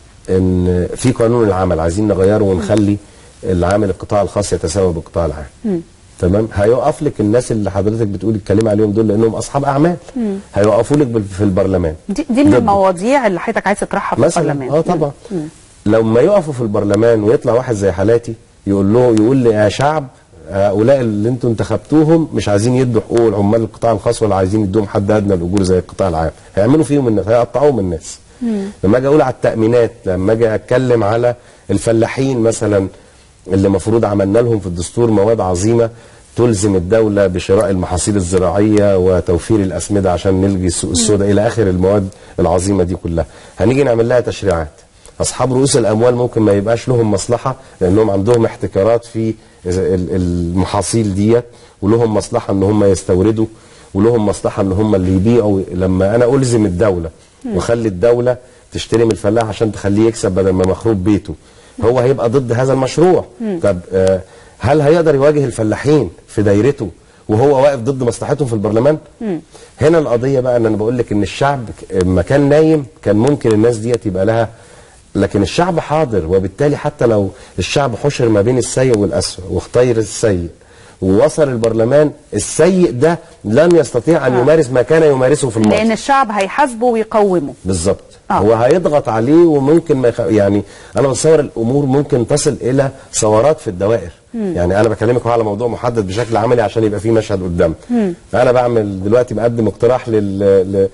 ان في قانون العمل عايزين نغيره ونخلي العامل القطاع الخاص يتساوى بالقطاع العام تمام هيقف لك الناس اللي حضرتك بتقولي اتكلمي عليهم دول لانهم اصحاب اعمال هيوقفوا لك بال- في البرلمان دي, دي من ضده. المواضيع اللي حضرتك عايز تطرحها في مثلا البرلمان اه طبعا لما يقفوا في البرلمان ويطلع واحد زي حالاتي يقول له يقول لي يا شعب هؤلاء اللي انتم انتخبتوهم مش عايزين يدوا حقوق العمال القطاع الخاص ولا عايزين يدوهم حد ادنى الاجور زي القطاع العام هيعملوا فيهم الناس هيقطعوهم الناس لما اجي اقول على التامينات لما اجي اتكلم على الفلاحين مثلا اللي المفروض عملنا لهم في الدستور مواد عظيمه تلزم الدولة بشراء المحاصيل الزراعية وتوفير الأسمدة عشان نلغي السوق السوداء إلى آخر المواد العظيمة دي كلها هنيجي نعمل لها تشريعات أصحاب رؤوس الأموال ممكن ما يبقاش لهم مصلحة لأنهم عندهم احتكارات في ال- المحاصيل ديت ولهم مصلحة إن هم يستوردوا ولهم مصلحة إن هم اللي يبيعوا لما أنا ألزم الدولة وخلي الدولة تشتري من الفلاح عشان تخليه يكسب بدل ما مخروب بيته هو هيبقى ضد هذا المشروع طب آه هل هيقدر يواجه الفلاحين في دايرته وهو واقف ضد مصلحتهم في البرلمان هنا القضيه بقى ان انا بقول لك ان الشعب ك- لما كان نايم كان ممكن الناس ديت يبقى لها لكن الشعب حاضر وبالتالي حتى لو الشعب حشر ما بين السيء والاسوء واختير السيء ووصل البرلمان السيء ده لن يستطيع ان آه. يمارس ما كان يمارسه في الماضي لان الشعب هيحاسبه ويقومه بالظبط آه. هو هيضغط عليه وممكن ما يخ... يعني انا بتصور الامور ممكن تصل الى ثورات في الدوائر يعني انا بكلمك على موضوع محدد بشكل عملي عشان يبقى في مشهد قدام انا بعمل دلوقتي بقدم اقتراح لل... ل...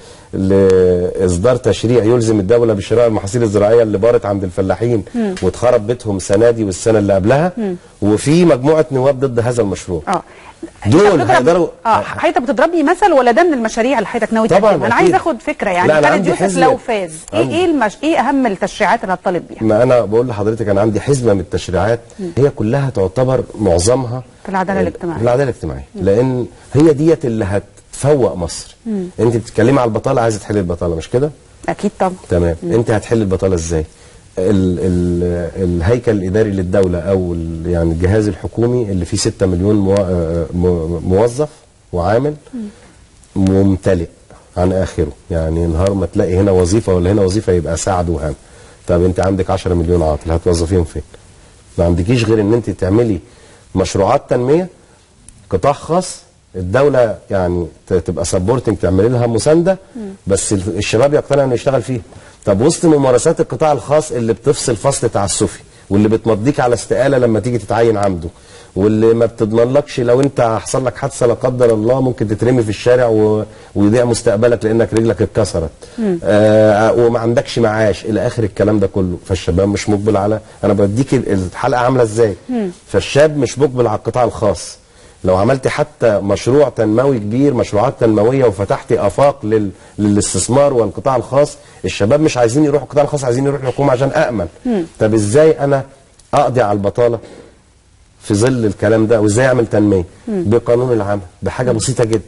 لاصدار تشريع يلزم الدوله بشراء المحاصيل الزراعيه اللي بارت عند الفلاحين واتخرب بيتهم السنه دي والسنه اللي قبلها وفي مجموعه نواب ضد هذا المشروع اه دول أنت بتضرب- هيقدروا- اه حضرتك بتضربني مثل ولا ده من المشاريع اللي حضرتك ناوي طبعاً، تقدمها انا أكيد. عايز اخد فكره يعني لا، أنا خالد عندي يوسف حزب- لو فاز ايه عندي- ايه المش... ايه اهم التشريعات اللي هتطالب بيها ما انا بقول لحضرتك انا عندي حزمه من التشريعات هي كلها تعتبر معظمها في العدالة الاجتماعية. في العداله الاجتماعيه لان هي ديت اللي هتفوق مصر انت بتتكلمي على البطاله عايزه تحل البطاله مش كده اكيد طبعا تمام انت هتحل البطاله ازاي ال ال الهيكل الاداري للدوله او ال- يعني الجهاز الحكومي اللي فيه 6 مليون مو آه، مو- موظف وعامل ممتلئ عن اخره يعني نهار ما تلاقي هنا وظيفه ولا هنا وظيفه يبقى سعد وهام طب انت عندك 10 مليون عاطل هتوظفيهم فين ما عندكيش غير ان انت تعملي مشروعات تنميه قطاع خاص الدوله يعني ت- تبقى سبورتنج تعملي لها مسانده بس ال- الشباب يقتنع انه يشتغل فيه طب وسط ممارسات القطاع الخاص اللي بتفصل فصل تعسفي واللي بتمضيك على استقاله لما تيجي تتعين عنده واللي ما بتضمنلكش لو انت حصل لك حادثه لا قدر الله ممكن تترمي في الشارع و... ويضيع مستقبلك لانك رجلك اتكسرت آه وما عندكش معاش الى اخر الكلام ده كله فالشباب مش مقبل على انا بديك ال- الحلقه عامله ازاي فالشاب مش مقبل على القطاع الخاص لو عملت حتى مشروع تنموي كبير مشروعات تنمويه وفتحت افاق لل... للاستثمار والقطاع الخاص الشباب مش عايزين يروحوا القطاع الخاص عايزين يروحوا الحكومه عشان امن طب ازاي انا اقضي على البطاله في ظل الكلام ده وازاي اعمل تنميه بقانون العمل بحاجه بسيطه جدا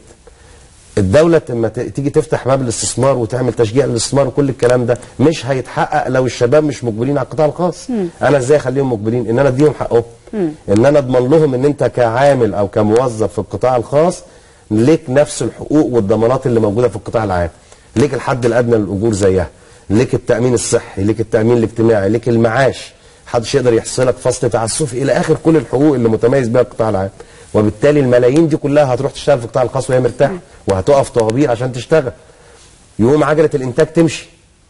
الدولة لما ت- تيجي تفتح باب الاستثمار وتعمل تشجيع للاستثمار وكل الكلام ده مش هيتحقق لو الشباب مش مقبلين على القطاع الخاص انا ازاي اخليهم مقبلين ان انا اديهم حقهم ان انا اضمن لهم ان انت كعامل او كموظف في القطاع الخاص ليك نفس الحقوق والضمانات اللي موجوده في القطاع العام ليك الحد الادنى للاجور زيها ليك التامين الصحي ليك التامين الاجتماعي ليك المعاش محدش يقدر يحصلك فصل تعسفي الى اخر كل الحقوق اللي متميز بها القطاع العام وبالتالي الملايين دي كلها هتروح تشتغل في القطاع الخاص وهي مرتاحه وهتقف طوابير عشان تشتغل يقوم عجله الانتاج تمشي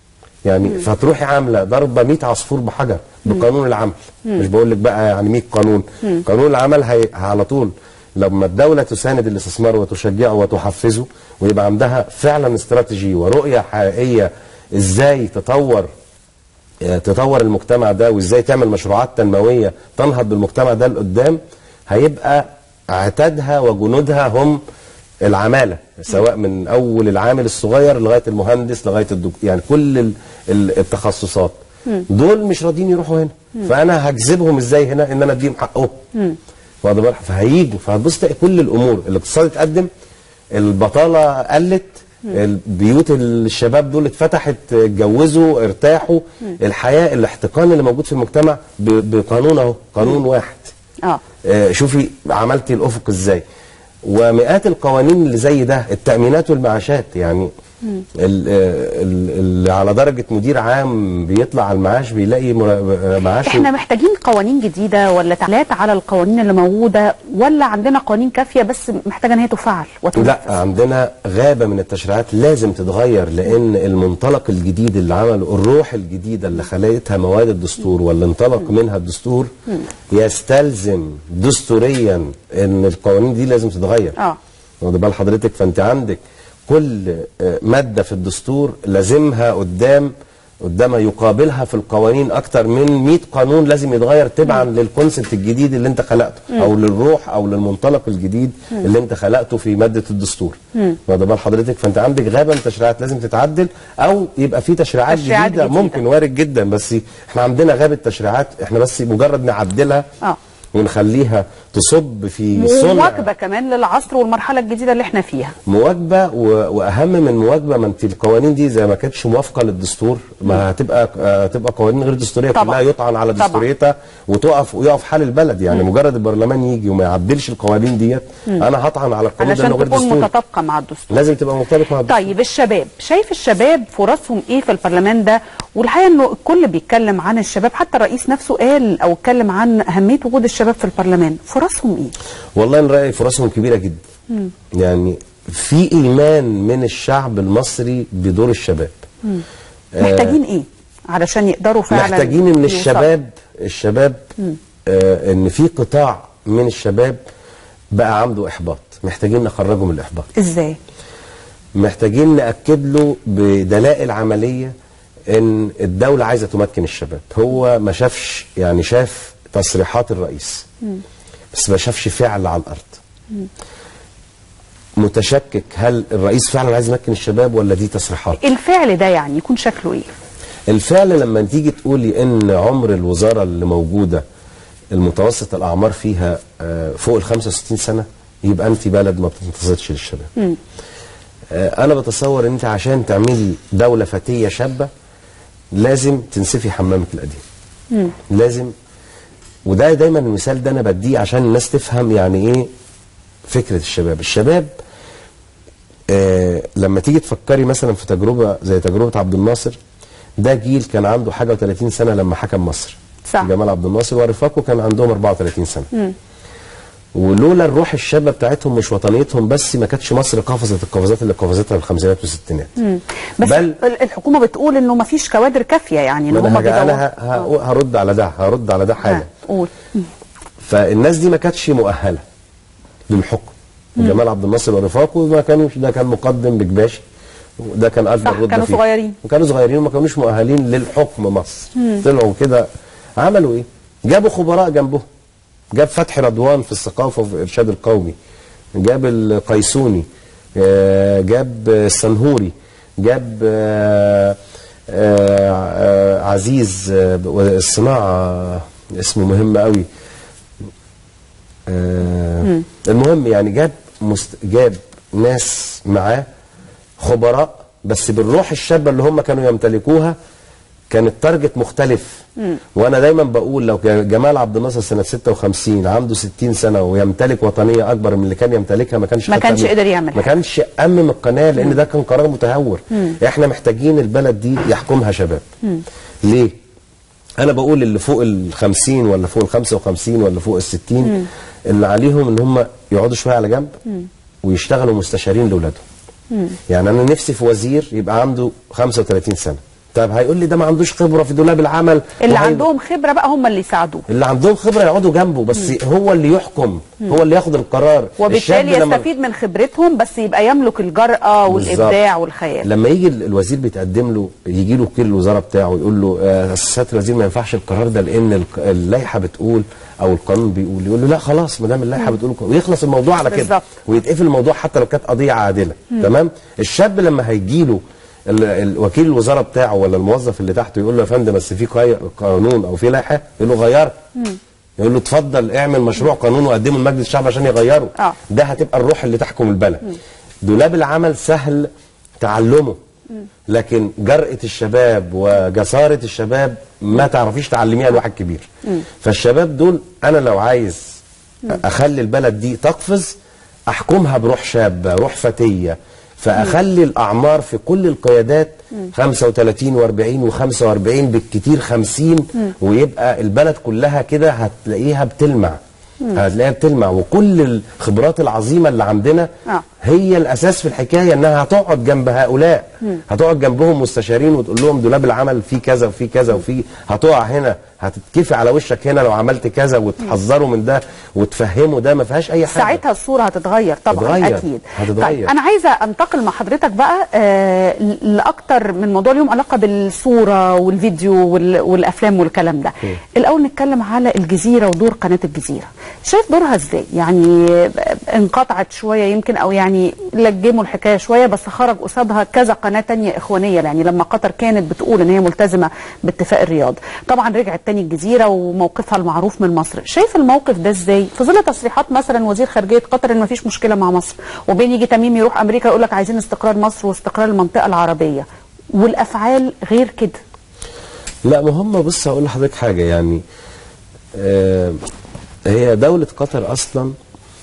يعني فتروحي عامله ضربه 100 عصفور بحجر بقانون العمل مش بقول لك بقى يعني 100 قانون قانون العمل هي على طول لما الدوله تساند الاستثمار وتشجعه وتحفزه ويبقى عندها فعلا استراتيجيه ورؤيه حقيقيه ازاي تطور آه، تطور المجتمع ده وازاي تعمل مشروعات تنمويه تنهض بالمجتمع ده لقدام هيبقى عتادها وجنودها هم العماله سواء من اول العامل الصغير لغايه المهندس لغايه الدكتور يعني كل ال- ال- التخصصات دول مش راضيين يروحوا هنا فانا هجذبهم ازاي هنا ان انا اديهم حقهم واخد بالك فهيجوا فهتبص تلاقي كل الامور الاقتصاد اتقدم البطاله قلت البيوت الشباب دول اتفتحت اتجوزوا ارتاحوا الحياه الاحتقان اللي موجود في المجتمع ب- بقانون اهو قانون واحد اه آه، شوفي عملتي الافق ازاي ومئات القوانين اللي زي ده التامينات والمعاشات يعني ال- آه، ال- اللي على درجه مدير عام بيطلع على المعاش بيلاقي مر- آه، معاشه احنا محتاجين قوانين جديده ولا تعديلات على القوانين اللي موجوده ولا عندنا قوانين كافيه بس محتاجه ان هي تفعل وتنفذ لا عندنا غابة من التشريعات لازم تتغير لأن المنطلق الجديد اللي عمله الروح الجديدة اللي خلقتها مواد الدستور واللي انطلق منها الدستور يستلزم دستوريا أن القوانين دي لازم تتغير اه واخد بال حضرتك فأنت عندك كل آه، مادة في الدستور لازمها قدام قدامها يقابلها في القوانين اكتر من 100 قانون لازم يتغير تبعا للكونسبت الجديد اللي انت خلقته او للروح او للمنطلق الجديد اللي انت خلقته في ماده الدستور واخد بال حضرتك فانت عندك غابه من التشريعات لازم تتعدل او يبقى في تشريعات, تشريعات جديده, جديدة. ممكن وارد جدا بس احنا عندنا غابه تشريعات احنا بس مجرد نعدلها اه ونخليها تصب في صنع مواكبه كمان للعصر والمرحله الجديده اللي احنا فيها مواكبه و- واهم من مواكبه ما انت القوانين دي زي ما كانتش موافقه للدستور ما هتبقى آه، هتبقى قوانين غير دستوريه طبعا. كلها يطعن على طبعا. دستوريتها وتقف ويقف حال البلد يعني مجرد البرلمان يجي وما يعدلش القوانين ديت انا هطعن على القانون ده علشان انه غير تكون دستوري متطابقه مع الدستور لازم تبقى مطابق مع الدستور طيب الشباب شايف الشباب فرصهم ايه في البرلمان ده والحقيقه انه الكل بيتكلم عن الشباب حتى الرئيس نفسه قال او اتكلم عن اهميه وجود الشباب في البرلمان فرصهم ايه والله انا رايي فرصهم كبيره جدا يعني في ايمان من الشعب المصري بدور الشباب آه، محتاجين ايه علشان يقدروا فعلا محتاجين من يوصلوا؟ الشباب الشباب آه ان في قطاع من الشباب بقى عنده احباط محتاجين نخرجه من الاحباط ازاي محتاجين ناكد له بدلائل عمليه ان الدوله عايزه تمكن الشباب هو ما شافش يعني شاف تصريحات الرئيس بس ما شافش فعل على الارض متشكك هل الرئيس فعلا عايز يمكن الشباب ولا دي تصريحات الفعل ده يعني يكون شكله ايه الفعل لما تيجي تقولي ان عمر الوزاره اللي موجوده المتوسط الاعمار فيها آه، فوق ال 65 سنه يبقى انت بلد ما بتنتظرش للشباب. آه، انا بتصور ان انت عشان تعملي دوله فتيه شابه لازم تنسفي حمامك القديم. لازم وده دايما المثال ده انا بديه عشان الناس تفهم يعني ايه فكره الشباب، الشباب آه لما تيجي تفكري مثلا في تجربه زي تجربه عبد الناصر ده جيل كان عنده حاجه و30 سنه لما حكم مصر صح. جمال عبد الناصر ورفاقه كان عندهم 34 سنه ولولا الروح الشابه بتاعتهم مش وطنيتهم بس ما كانتش مصر قفزت القفزات اللي قفزتها في الخمسينات والستينات بس بل ال- الحكومه بتقول انه ما فيش كوادر كافيه يعني ان ما هم انا, هج- أنا بيدوروا ه- ه- هرد على ده هرد على ده حاجه آه، قول فالناس دي ما كانتش مؤهله للحكم جمال عبد الناصر ورفاقه ما كانوش ده كان مقدم بكباشي وده كان اكبر صح، رتبه كانوا فيه. صغيرين. وكانوا صغيرين وما كانوش مؤهلين للحكم مصر طلعوا كده عملوا ايه؟ جابوا خبراء جنبهم جاب فتحي رضوان في الثقافه وفي الارشاد القومي جاب القيسوني آه، جاب السنهوري جاب آه، آه، آه، عزيز آه، الصناعه اسمه مهم قوي آه، المهم يعني جاب مست... جاب ناس معاه خبراء بس بالروح الشابه اللي هم كانوا يمتلكوها كان التارجت مختلف وانا دايما بقول لو كان جمال عبد الناصر سنه 56 عنده 60 سنه ويمتلك وطنيه اكبر من اللي كان يمتلكها ما كانش ما خد كانش تأمين. قدر يعمل ما حاجة. كانش امم القناه لان ده كان قرار متهور احنا محتاجين البلد دي يحكمها شباب ليه انا بقول اللي فوق ال 50 ولا فوق ال 55 ولا فوق ال 60 اللي عليهم ان هم يقعدوا شويه على جنب ويشتغلوا مستشارين لاولادهم يعني انا نفسي في وزير يبقى عنده 35 سنه طب هيقول لي ده ما عندوش خبره في دولاب العمل اللي وهي- عندهم خبره بقى هم اللي يساعدوه اللي عندهم خبره يقعدوا جنبه بس هو اللي يحكم هو اللي ياخد القرار وبالتالي الشاب لما- يستفيد من خبرتهم بس يبقى يملك الجرأة والإبداع والخيال لما يجي ال- الوزير بيتقدم له يجي له وكيل الوزاره بتاعه يقول له آه، سياده الوزير ما ينفعش القرار ده لان الق- اللائحه بتقول او القانون بيقول يقول له لا خلاص ما دام اللائحه بتقول ويخلص الموضوع على كده بالظبط. ويتقفل الموضوع حتى لو كانت قضيه عادله تمام الشاب لما هيجي له ال- ال- وكيل الوزاره بتاعه ولا الموظف اللي تحته يقول له يا فندم بس في قي- قانون او في لائحه يقول له غيرها يقول له اتفضل اعمل مشروع قانون وقدمه لمجلس الشعب عشان يغيره آه. ده هتبقى الروح اللي تحكم البلد دولاب العمل سهل تعلمه لكن جرأة الشباب وجسارة الشباب ما تعرفيش تعلميها لواحد كبير فالشباب دول أنا لو عايز أخلي البلد دي تقفز أحكمها بروح شابة روح فتية فأخلي الأعمار في كل القيادات 35 و40 و45 بالكتير 50 ويبقى البلد كلها كده هتلاقيها بتلمع هتلاقيها بتلمع وكل الخبرات العظيمة اللي عندنا آه. هي الاساس في الحكايه انها هتقعد جنب هؤلاء هتقعد جنبهم مستشارين وتقول لهم دولاب العمل فيه كذا وفيه كذا وفيه هتقع هنا هتتكفي على وشك هنا لو عملت كذا وتحذروا من ده وتفهموا ده ما فيهاش اي حاجه ساعتها الصورة هتتغير طبعا هتتغير. أكيد هتتغير. طيب أنا عايزة أنتقل مع حضرتك بقى آه ل- لأكتر من موضوع اليوم علاقة بالصورة والفيديو وال- والأفلام والكلام ده الأول نتكلم على الجزيرة ودور قناة الجزيرة شايف دورها إزاي يعني انقطعت شوية يمكن أو يعني لجموا الحكاية شوية بس خرج قصادها كذا قناة تانية إخوانية يعني لما قطر كانت بتقول إن هي ملتزمة باتفاق الرياض طبعا رجعت تاني الجزيرة وموقفها المعروف من مصر شايف الموقف ده إزاي في ظل تصريحات مثلا وزير خارجية قطر إن مفيش مشكلة مع مصر وبين يجي تميم يروح أمريكا يقول لك عايزين استقرار مصر واستقرار المنطقة العربية والأفعال غير كده لا ما هم بص هقول لحضرتك حاجه يعني آه هي دوله قطر اصلا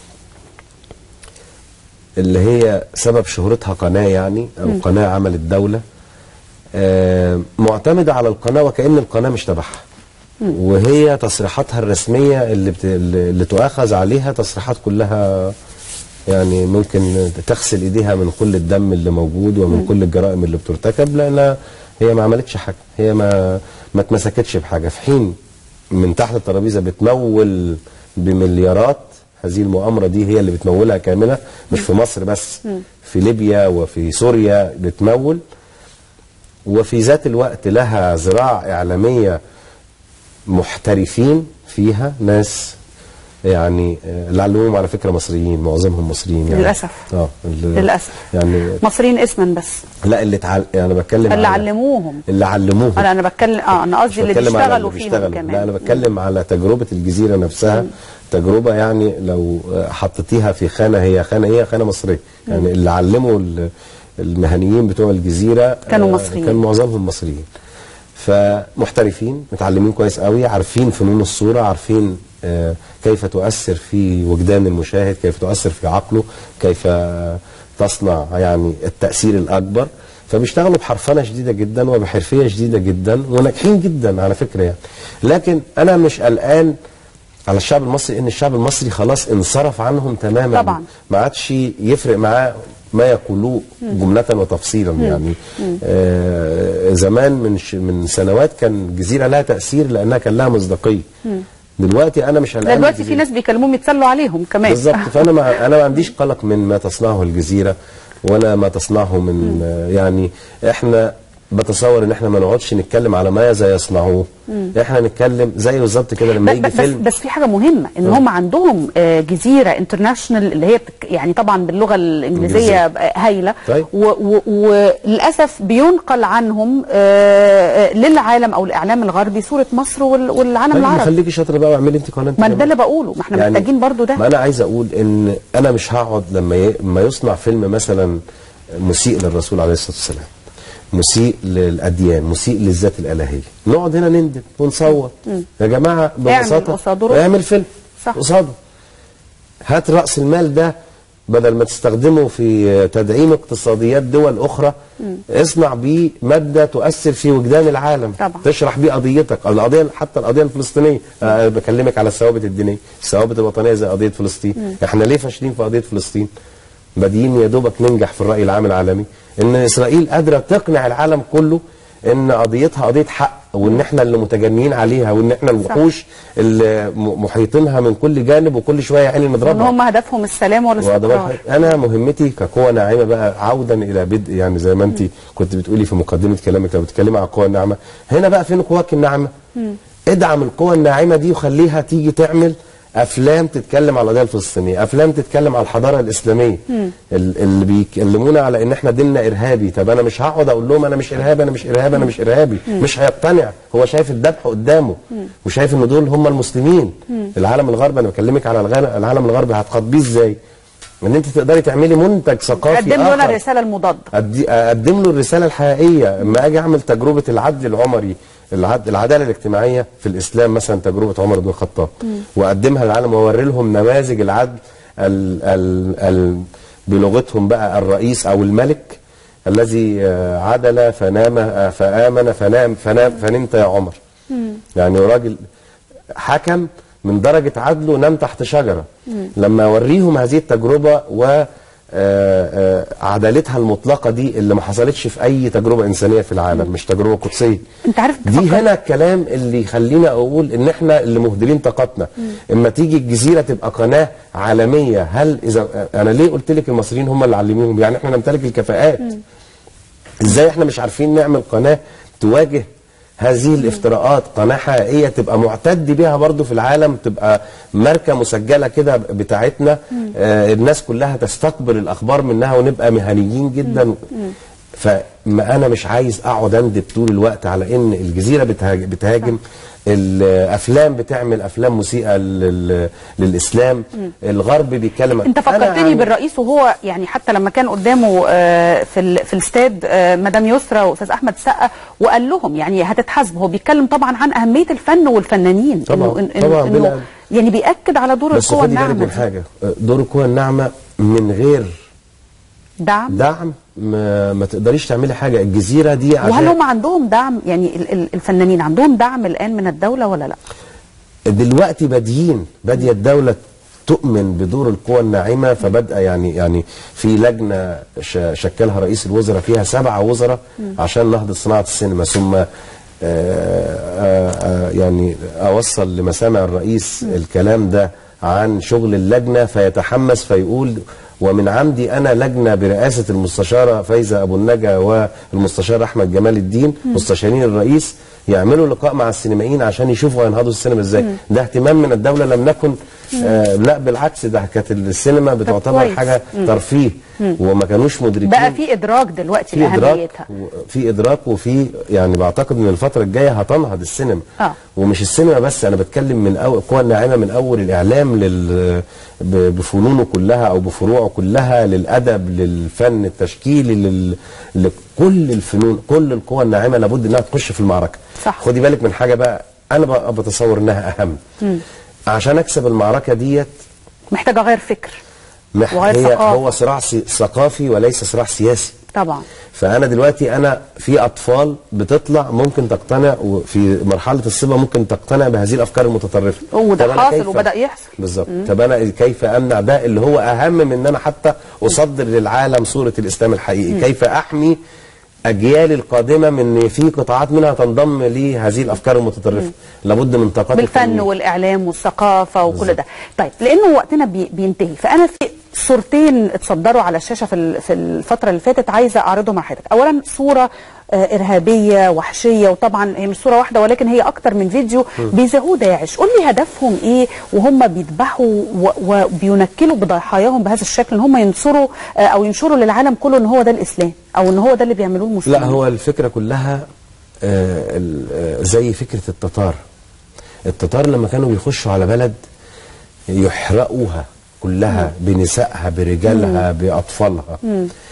اللي هي سبب شهرتها قناه يعني او قناه عملت دوله آه معتمده على القناه وكأن القناه مش تبعها وهي تصريحاتها الرسميه اللي بت... اللي تؤاخذ عليها تصريحات كلها يعني ممكن تغسل ايديها من كل الدم اللي موجود ومن كل الجرائم اللي بترتكب لانها هي ما عملتش حاجه هي ما ما اتمسكتش بحاجه في حين من تحت الترابيزه بتمول بمليارات هذه المؤامره دي هي اللي بتمولها كامله مش في مصر بس في ليبيا وفي سوريا بتمول وفي ذات الوقت لها ذراع اعلاميه محترفين فيها ناس يعني آه، اللي علموهم على فكره مصريين معظمهم مصريين يعني للأسف. اه اللي- للأسف. يعني مصريين اسما بس لا اللي تعل... انا بتكلم اللي على- علموهم اللي علموهم أنا أنا بتكلم أه أنا قصدي اللي بتكلم على بيشتغلوا فيهم بيشتغلوا. كمان لا انا بتكلم على تجربه الجزيره نفسها تجربه يعني لو آه، حطيتيها في خانه هي خانه هي خانه مصريه يعني اللي علموا ال- المهنيين بتوع الجزيره كانوا آه، مصريين. كان معظمهم مصريين فمحترفين متعلمين كويس قوي عارفين فنون الصوره عارفين آه، كيف تؤثر في وجدان المشاهد كيف تؤثر في عقله كيف تصنع يعني التأثير الأكبر فبيشتغلوا بحرفنة شديدة جدا وبحرفية شديدة جدا وناجحين جدا على فكرة يعني لكن أنا مش قلقان على الشعب المصري ان الشعب المصري خلاص انصرف عنهم تماما طبعا. ما عادش يفرق معاه ما يقولوه جملة وتفصيلا يعني آه زمان من ش من سنوات كان الجزيرة لها تأثير لأنها كان لها مصداقية دلوقتي أنا مش لا قلقان دلوقتي في الجزيرة. ناس بيكلموهم يتسلوا عليهم كمان بالظبط فانا ما انا ما عنديش قلق من ما تصنعه الجزيره ولا ما تصنعه من آه، يعني احنا بتصور ان احنا ما نقعدش نتكلم على ماذا يصنعوه احنا نتكلم زي بالظبط كده لما ب- يجي بس فيلم بس في حاجه مهمه ان هم عندهم آه، جزيره انترناشونال اللي هي بتك- يعني طبعا باللغه الانجليزيه إنجليزية. هايله طيب. و- و- وللاسف بينقل عنهم آه، آه، للعالم او الاعلام الغربي صوره مصر وال- والعالم طيب العربي خليكي شاطره بقى واعملي انت قناه ما ده اللي بقوله ما احنا محتاجين برضو ده ما انا عايز اقول ان انا مش هقعد لما ي... ما يصنع فيلم مثلا مسيء للرسول عليه الصلاه والسلام مسيء للاديان مسيء للذات الالهيه نقعد هنا نندب ونصوت يا جماعه ببساطه قصاده رؤية. اعمل فيلم صح. قصاده هات راس المال ده بدل ما تستخدمه في تدعيم اقتصاديات دول اخرى اصنع بيه ماده تؤثر في وجدان العالم طبعا. تشرح بيه قضيتك القضيه حتى القضيه الفلسطينيه أه بكلمك على الثوابت الدينيه الثوابت الوطنيه زي قضيه فلسطين احنا ليه فاشلين في قضيه فلسطين بادئين يا دوبك ننجح في الراي العام العالمي ان اسرائيل قادره تقنع العالم كله ان قضيتها قضيه حق وان احنا اللي متجنين عليها وان احنا الوحوش اللي م- محيطينها من كل جانب وكل شويه عيني ان نضربها هم هدفهم السلام واخد بالك والاستقرار حضرتك؟ انا مهمتي كقوه ناعمه بقى عودا الى بدء يعني زي ما انت كنت بتقولي في مقدمه كلامك لو بتتكلمي عن القوى الناعمه هنا بقى فين قواك الناعمه ادعم القوى الناعمه دي وخليها تيجي تعمل افلام تتكلم على القضيه الفلسطينيه افلام تتكلم على الحضاره الاسلاميه ال- اللي بيكلمونا على ان احنا ديننا ارهابي طب انا مش هقعد اقول لهم انا مش ارهابي انا مش ارهابي انا مش ارهابي مش هيقتنع هو شايف الذبح قدامه وشايف ان دول هم المسلمين العالم الغربي انا بكلمك على الغ- العالم الغربي هتخاطبيه ازاي ان انت تقدري تعملي منتج ثقافي قدم لنا آخر. الرساله المضاده أدي- اقدم له الرساله الحقيقيه اما اجي اعمل تجربه العدل العمري العد... العداله الاجتماعيه في الاسلام مثلا تجربه عمر بن الخطاب واقدمها للعالم واوري لهم نماذج العدل ال... ال... ال... بلغتهم بقى الرئيس او الملك الذي آه، عدل فنام آه، فامن فنام فنام فنمت يا عمر يعني راجل حكم من درجة عدله نام تحت شجرة لما أوريهم هذه التجربة و آه، آه، عدالتها المطلقة دي اللي ما حصلتش في أي تجربة إنسانية في العالم مش تجربة قدسية انت عارف دي بتفكر- هنا الكلام اللي يخلينا أقول إن إحنا اللي مهدرين طاقتنا إما تيجي الجزيرة تبقى قناة عالمية هل إذا أنا ليه قلت لك المصريين هم اللي علموهم يعني إحنا نمتلك الكفاءات ازاي احنا مش عارفين نعمل قناه تواجه هذه الافتراءات قناه حقيقيه تبقى معتد بيها برضو في العالم تبقى ماركه مسجله كده بتاعتنا آه الناس كلها تستقبل الاخبار منها ونبقى مهنيين جدا فما انا مش عايز اقعد اندب طول الوقت على ان الجزيره بتهاج- بتهاجم الافلام بتعمل افلام مسيئه لل- للاسلام الغرب بيتكلم انت أنا فكرتني عن- بالرئيس وهو يعني حتى لما كان قدامه آه، في ال- في الاستاد آه، مدام يسرى واستاذ احمد السقا وقال لهم يعني هتتحاسب هو بيتكلم طبعا عن اهميه الفن والفنانين طبعاً، إنه إن- طبعاً، إنه بلا- يعني بياكد على دور بس القوى خدي بالك الناعمه من دي. حاجه دور القوى الناعمه من غير دعم دعم ما, ما تقدريش تعملي حاجه الجزيره دي وهل عشان هم عندهم دعم يعني ال- ال- الفنانين عندهم دعم الان من الدوله ولا لا؟ دلوقتي بادئين باديه الدوله تؤمن بدور القوى الناعمه فبدأ يعني يعني في لجنه ش- شكلها رئيس الوزراء فيها سبعه وزراء عشان نهضه صناعه السينما ثم آه، آه، آه، يعني اوصل لمسامع الرئيس الكلام ده عن شغل اللجنه فيتحمس فيقول ومن عمدي انا لجنه برئاسه المستشاره فايزه ابو النجا والمستشار احمد جمال الدين مستشارين الرئيس يعملوا لقاء مع السينمائيين عشان يشوفوا هينهضوا السينما ازاي ده اهتمام من الدوله لم نكن آه لا بالعكس ده كانت السينما بتعتبر كويس. حاجه ترفيه وما كانوش مدركين بقى في ادراك دلوقتي في ادراك لاهميتها في ادراك وفي يعني بعتقد ان الفتره الجايه هتنهض السينما آه. ومش السينما بس انا بتكلم من اول القوى الناعمه من اول الاعلام لل ب- بفنونه كلها او بفروعه كلها للادب للفن التشكيلي لل... لكل الفنون كل القوى الناعمه لابد انها تخش في المعركه صح. خدي بالك من حاجه بقى انا بقى بتصور انها اهم عشان اكسب المعركه ديت محتاجه غير فكر مح- وغير هي ثقافة. هو صراع سي- ثقافي وليس صراع سياسي طبعا فانا دلوقتي انا في اطفال بتطلع ممكن تقتنع وفي مرحله الصبا ممكن تقتنع بهذه الافكار المتطرفه وده طب أنا حاصل كيف- وبدأ يحصل. بالظبط طب انا كيف امنع ده اللي هو اهم من ان انا حتى اصدر للعالم صوره الاسلام الحقيقي كيف احمي اجيال القادمه من إن في قطاعات منها تنضم لهذه الافكار المتطرفه لابد من طاقات بالفن التنمية. والاعلام والثقافه وكل ده طيب لانه وقتنا بي بينتهي فانا في صورتين اتصدروا على الشاشه في ال- في الفتره اللي فاتت عايزه اعرضهم على حضرتك اولا صوره آه، ارهابيه وحشيه وطبعا هي مش صوره واحده ولكن هي اكتر من فيديو بيذيعوه داعش قول لي هدفهم ايه وهم بيذبحوا و- وبينكلوا بضحاياهم بهذا الشكل ان هم ينصروا آه، او ينشروا للعالم كله ان هو ده الاسلام او ان هو ده اللي بيعملوه المسلمين لا هو الفكرة كلها آه، ال- آه، زي فكرة التتار التتار لما كانوا بيخشوا على بلد يحرقوها كلها بنسائها برجالها بأطفالها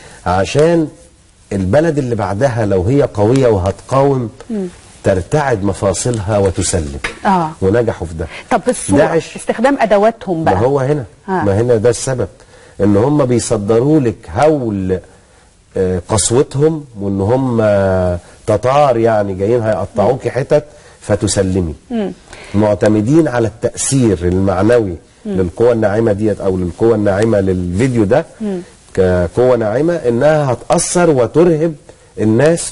عشان البلد اللي بعدها لو هي قوية وهتقاوم ترتعد مفاصلها وتسلم آه. ونجحوا في ده طب الصوره داعش استخدام ادواتهم ما بقى هو هنا آه. ما هنا ده السبب ان هم بيصدروا لك هول آه، قسوتهم وان هم آه، تتار يعني جايين هيقطعوكي حتت فتسلمي معتمدين على التأثير المعنوي للقوة الناعمة ديت او للقوة الناعمة للفيديو ده كقوة ناعمة انها هتأثر وترهب الناس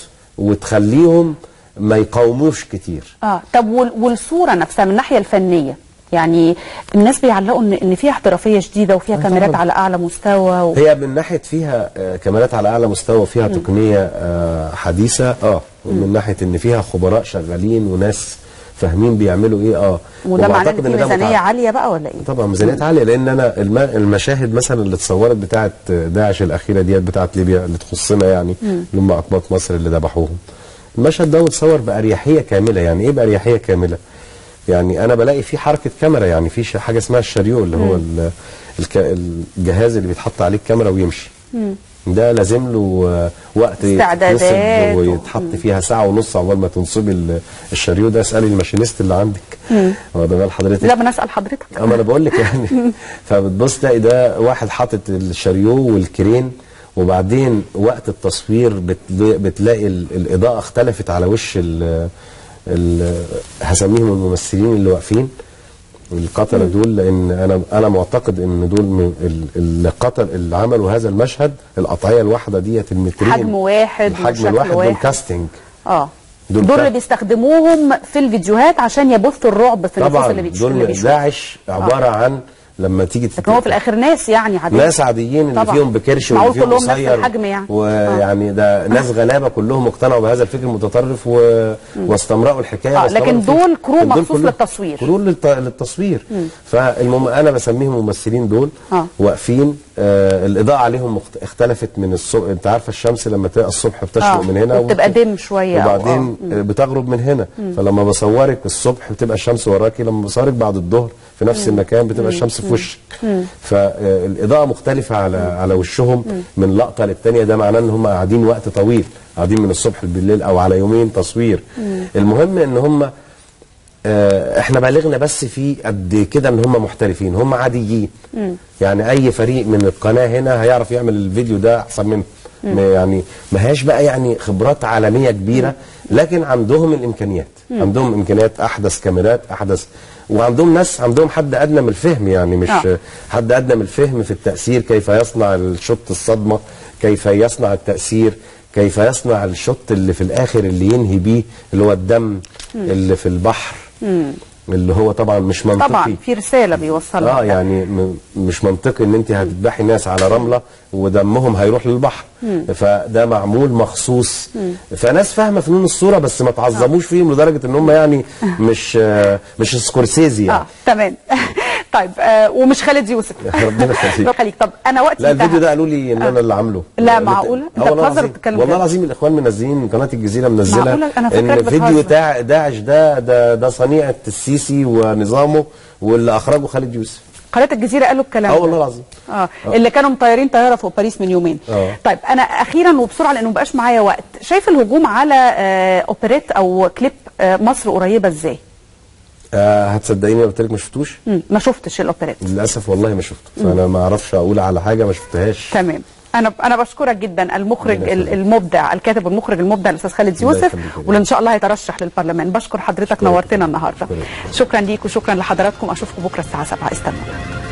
وتخليهم ما يقاوموش كتير اه طب وال- والصوره نفسها من الناحيه الفنيه يعني الناس بيعلقوا ان ان فيها احترافيه شديده وفيها كاميرات طبعاً. على اعلى مستوى و... هي من ناحيه فيها آه، كاميرات على اعلى مستوى وفيها تقنيه آه، حديثه اه ومن ناحيه ان فيها خبراء شغالين وناس فاهمين بيعملوا ايه اه وده معناه ان وبعتقد في ده ميزانيه متع- عاليه بقى ولا ايه؟ طبعا ميزانيات عاليه لان انا الم- المشاهد مثلا اللي اتصورت بتاعه داعش الاخيره ديت بتاعه ليبيا اللي تخصنا يعني اللي هم اقباط مصر اللي ذبحوهم المشهد ده متصور باريحيه كامله يعني ايه باريحيه كامله يعني انا بلاقي في حركه كاميرا يعني في ش- حاجه اسمها الشريو اللي هو ال- الك- الجهاز اللي بيتحط عليه الكاميرا ويمشي ده لازم له آه، وقت استعدادات يتنصب و- ويتحط فيها ساعه ونص عقبال ما تنصبي ال- الشريو ده اسالي الماشينيست اللي عندك واخده بال حضرتك لا بنسال حضرتك اما انا بقول لك يعني فبتبص تلاقي ده واحد حاطط الشريو والكرين وبعدين وقت التصوير بتلا- بتلاقي ال- الاضاءه اختلفت على وش ال ال هسميهم الممثلين اللي واقفين القتلة دول لان انا انا معتقد ان دول من ال- القتل اللي عملوا هذا المشهد القطعيه الواحده ديت المترين حجم واحد الحجم وشكل الواحد دول واحد. كاستنج اه دول دول, اللي كا- بيستخدموهم في الفيديوهات عشان يبثوا الرعب في النفوس طبعا اللي بيتش- اللي دول بيشوفوا داعش عباره عن لما تيجي لكن هو في الاخر ناس يعني عاديه ناس عاديين اللي طبعا. فيهم بكرش معقول واللي فيهم كلهم نفس قصير الحجم يعني. ويعني ده ناس غلابه كلهم اقتنعوا بهذا الفكر المتطرف و... واستمرأوا الحكايه آه، واستمرأوا لكن الفكر. دول كرو دول مخصوص كلهم- للتصوير. كرو للت... للتصوير فالمم... انا بسميهم ممثلين دول آه. واقفين آه الاضاءه عليهم مخت... اختلفت من الصبح انت عارفه الشمس لما تبقى الصبح بتشرق آه، من هنا وبتبقى دم شوية أو- وبعدين آه. بتغرب من هنا فلما بصورك الصبح بتبقى الشمس وراكي لما بصورك بعد الظهر في نفس المكان بتبقى الشمس في وشك فالاضاءه مختلفه على على وشهم من لقطه للتانيه ده معناه ان هم قاعدين وقت طويل قاعدين من الصبح بالليل او على يومين تصوير المهم ان هم آه، احنا بالغنا بس في قد كده ان هم محترفين هم عاديين يعني اي فريق من القناه هنا هيعرف يعمل الفيديو ده احسن منه ما يعني ما هياش بقى يعني خبرات عالميه كبيره لكن عندهم الامكانيات عندهم امكانيات احدث كاميرات احدث وعندهم ناس عندهم حد ادنى من الفهم يعني مش آه. حد ادنى من الفهم في التاثير كيف يصنع الشوت الصدمه كيف يصنع التاثير كيف يصنع الشوت اللي في الاخر اللي ينهي بيه اللي هو الدم اللي في البحر اللي هو طبعا مش منطقي طبعا في رساله بيوصلها اه يعني م- مش منطقي ان انت هتذبحي ناس على رمله ودمهم هيروح للبحر فده معمول مخصوص فناس فاهمه فنون الصوره بس ما تعظموش فيهم لدرجه ان هم يعني مش آه مش سكورسيزي يعني اه تمام طيب آه ومش خالد يوسف ربنا يخليك. ربنا يخليك طب انا وقتي لا انتهى. الفيديو ده قالوا لي ان انا اللي عامله لا، قلت- معقولة؟ آه أنت والله بتهزر العظيم وبتتكلم والله بجد؟ العظيم الاخوان منزلين قناه الجزيره منزله معقولة؟ أنا فاكراك ان فيديو بتهزر. تاع داعش ده ده ده صنيعه السيسي ونظامه واللي اخرجه خالد يوسف قناه الجزيره قالوا الكلام اه ده. والله العظيم اه اللي كانوا مطيرين طياره فوق باريس من يومين آه. طيب انا اخيرا وبسرعه لانه مبقاش معايا وقت شايف الهجوم على آه اوبريت او كليب آه مصر قريبه ازاي آه هتصدقيني لو قلت لك ما شفتوش مم، ما شفتش الاوبريت للاسف والله ما شفته فانا ما اعرفش اقول على حاجه ما شفتهاش تمام انا انا بشكرك جدا المخرج ربنا يخليك. المبدع الكاتب والمخرج المبدع الاستاذ خالد الله يوسف يخليك يا واللي ان شاء الله هيترشح للبرلمان بشكر حضرتك شكراً. نورتنا النهارده شكراً. شكرا ليك وشكرا لحضراتكم اشوفكم بكره الساعه 7 استنوا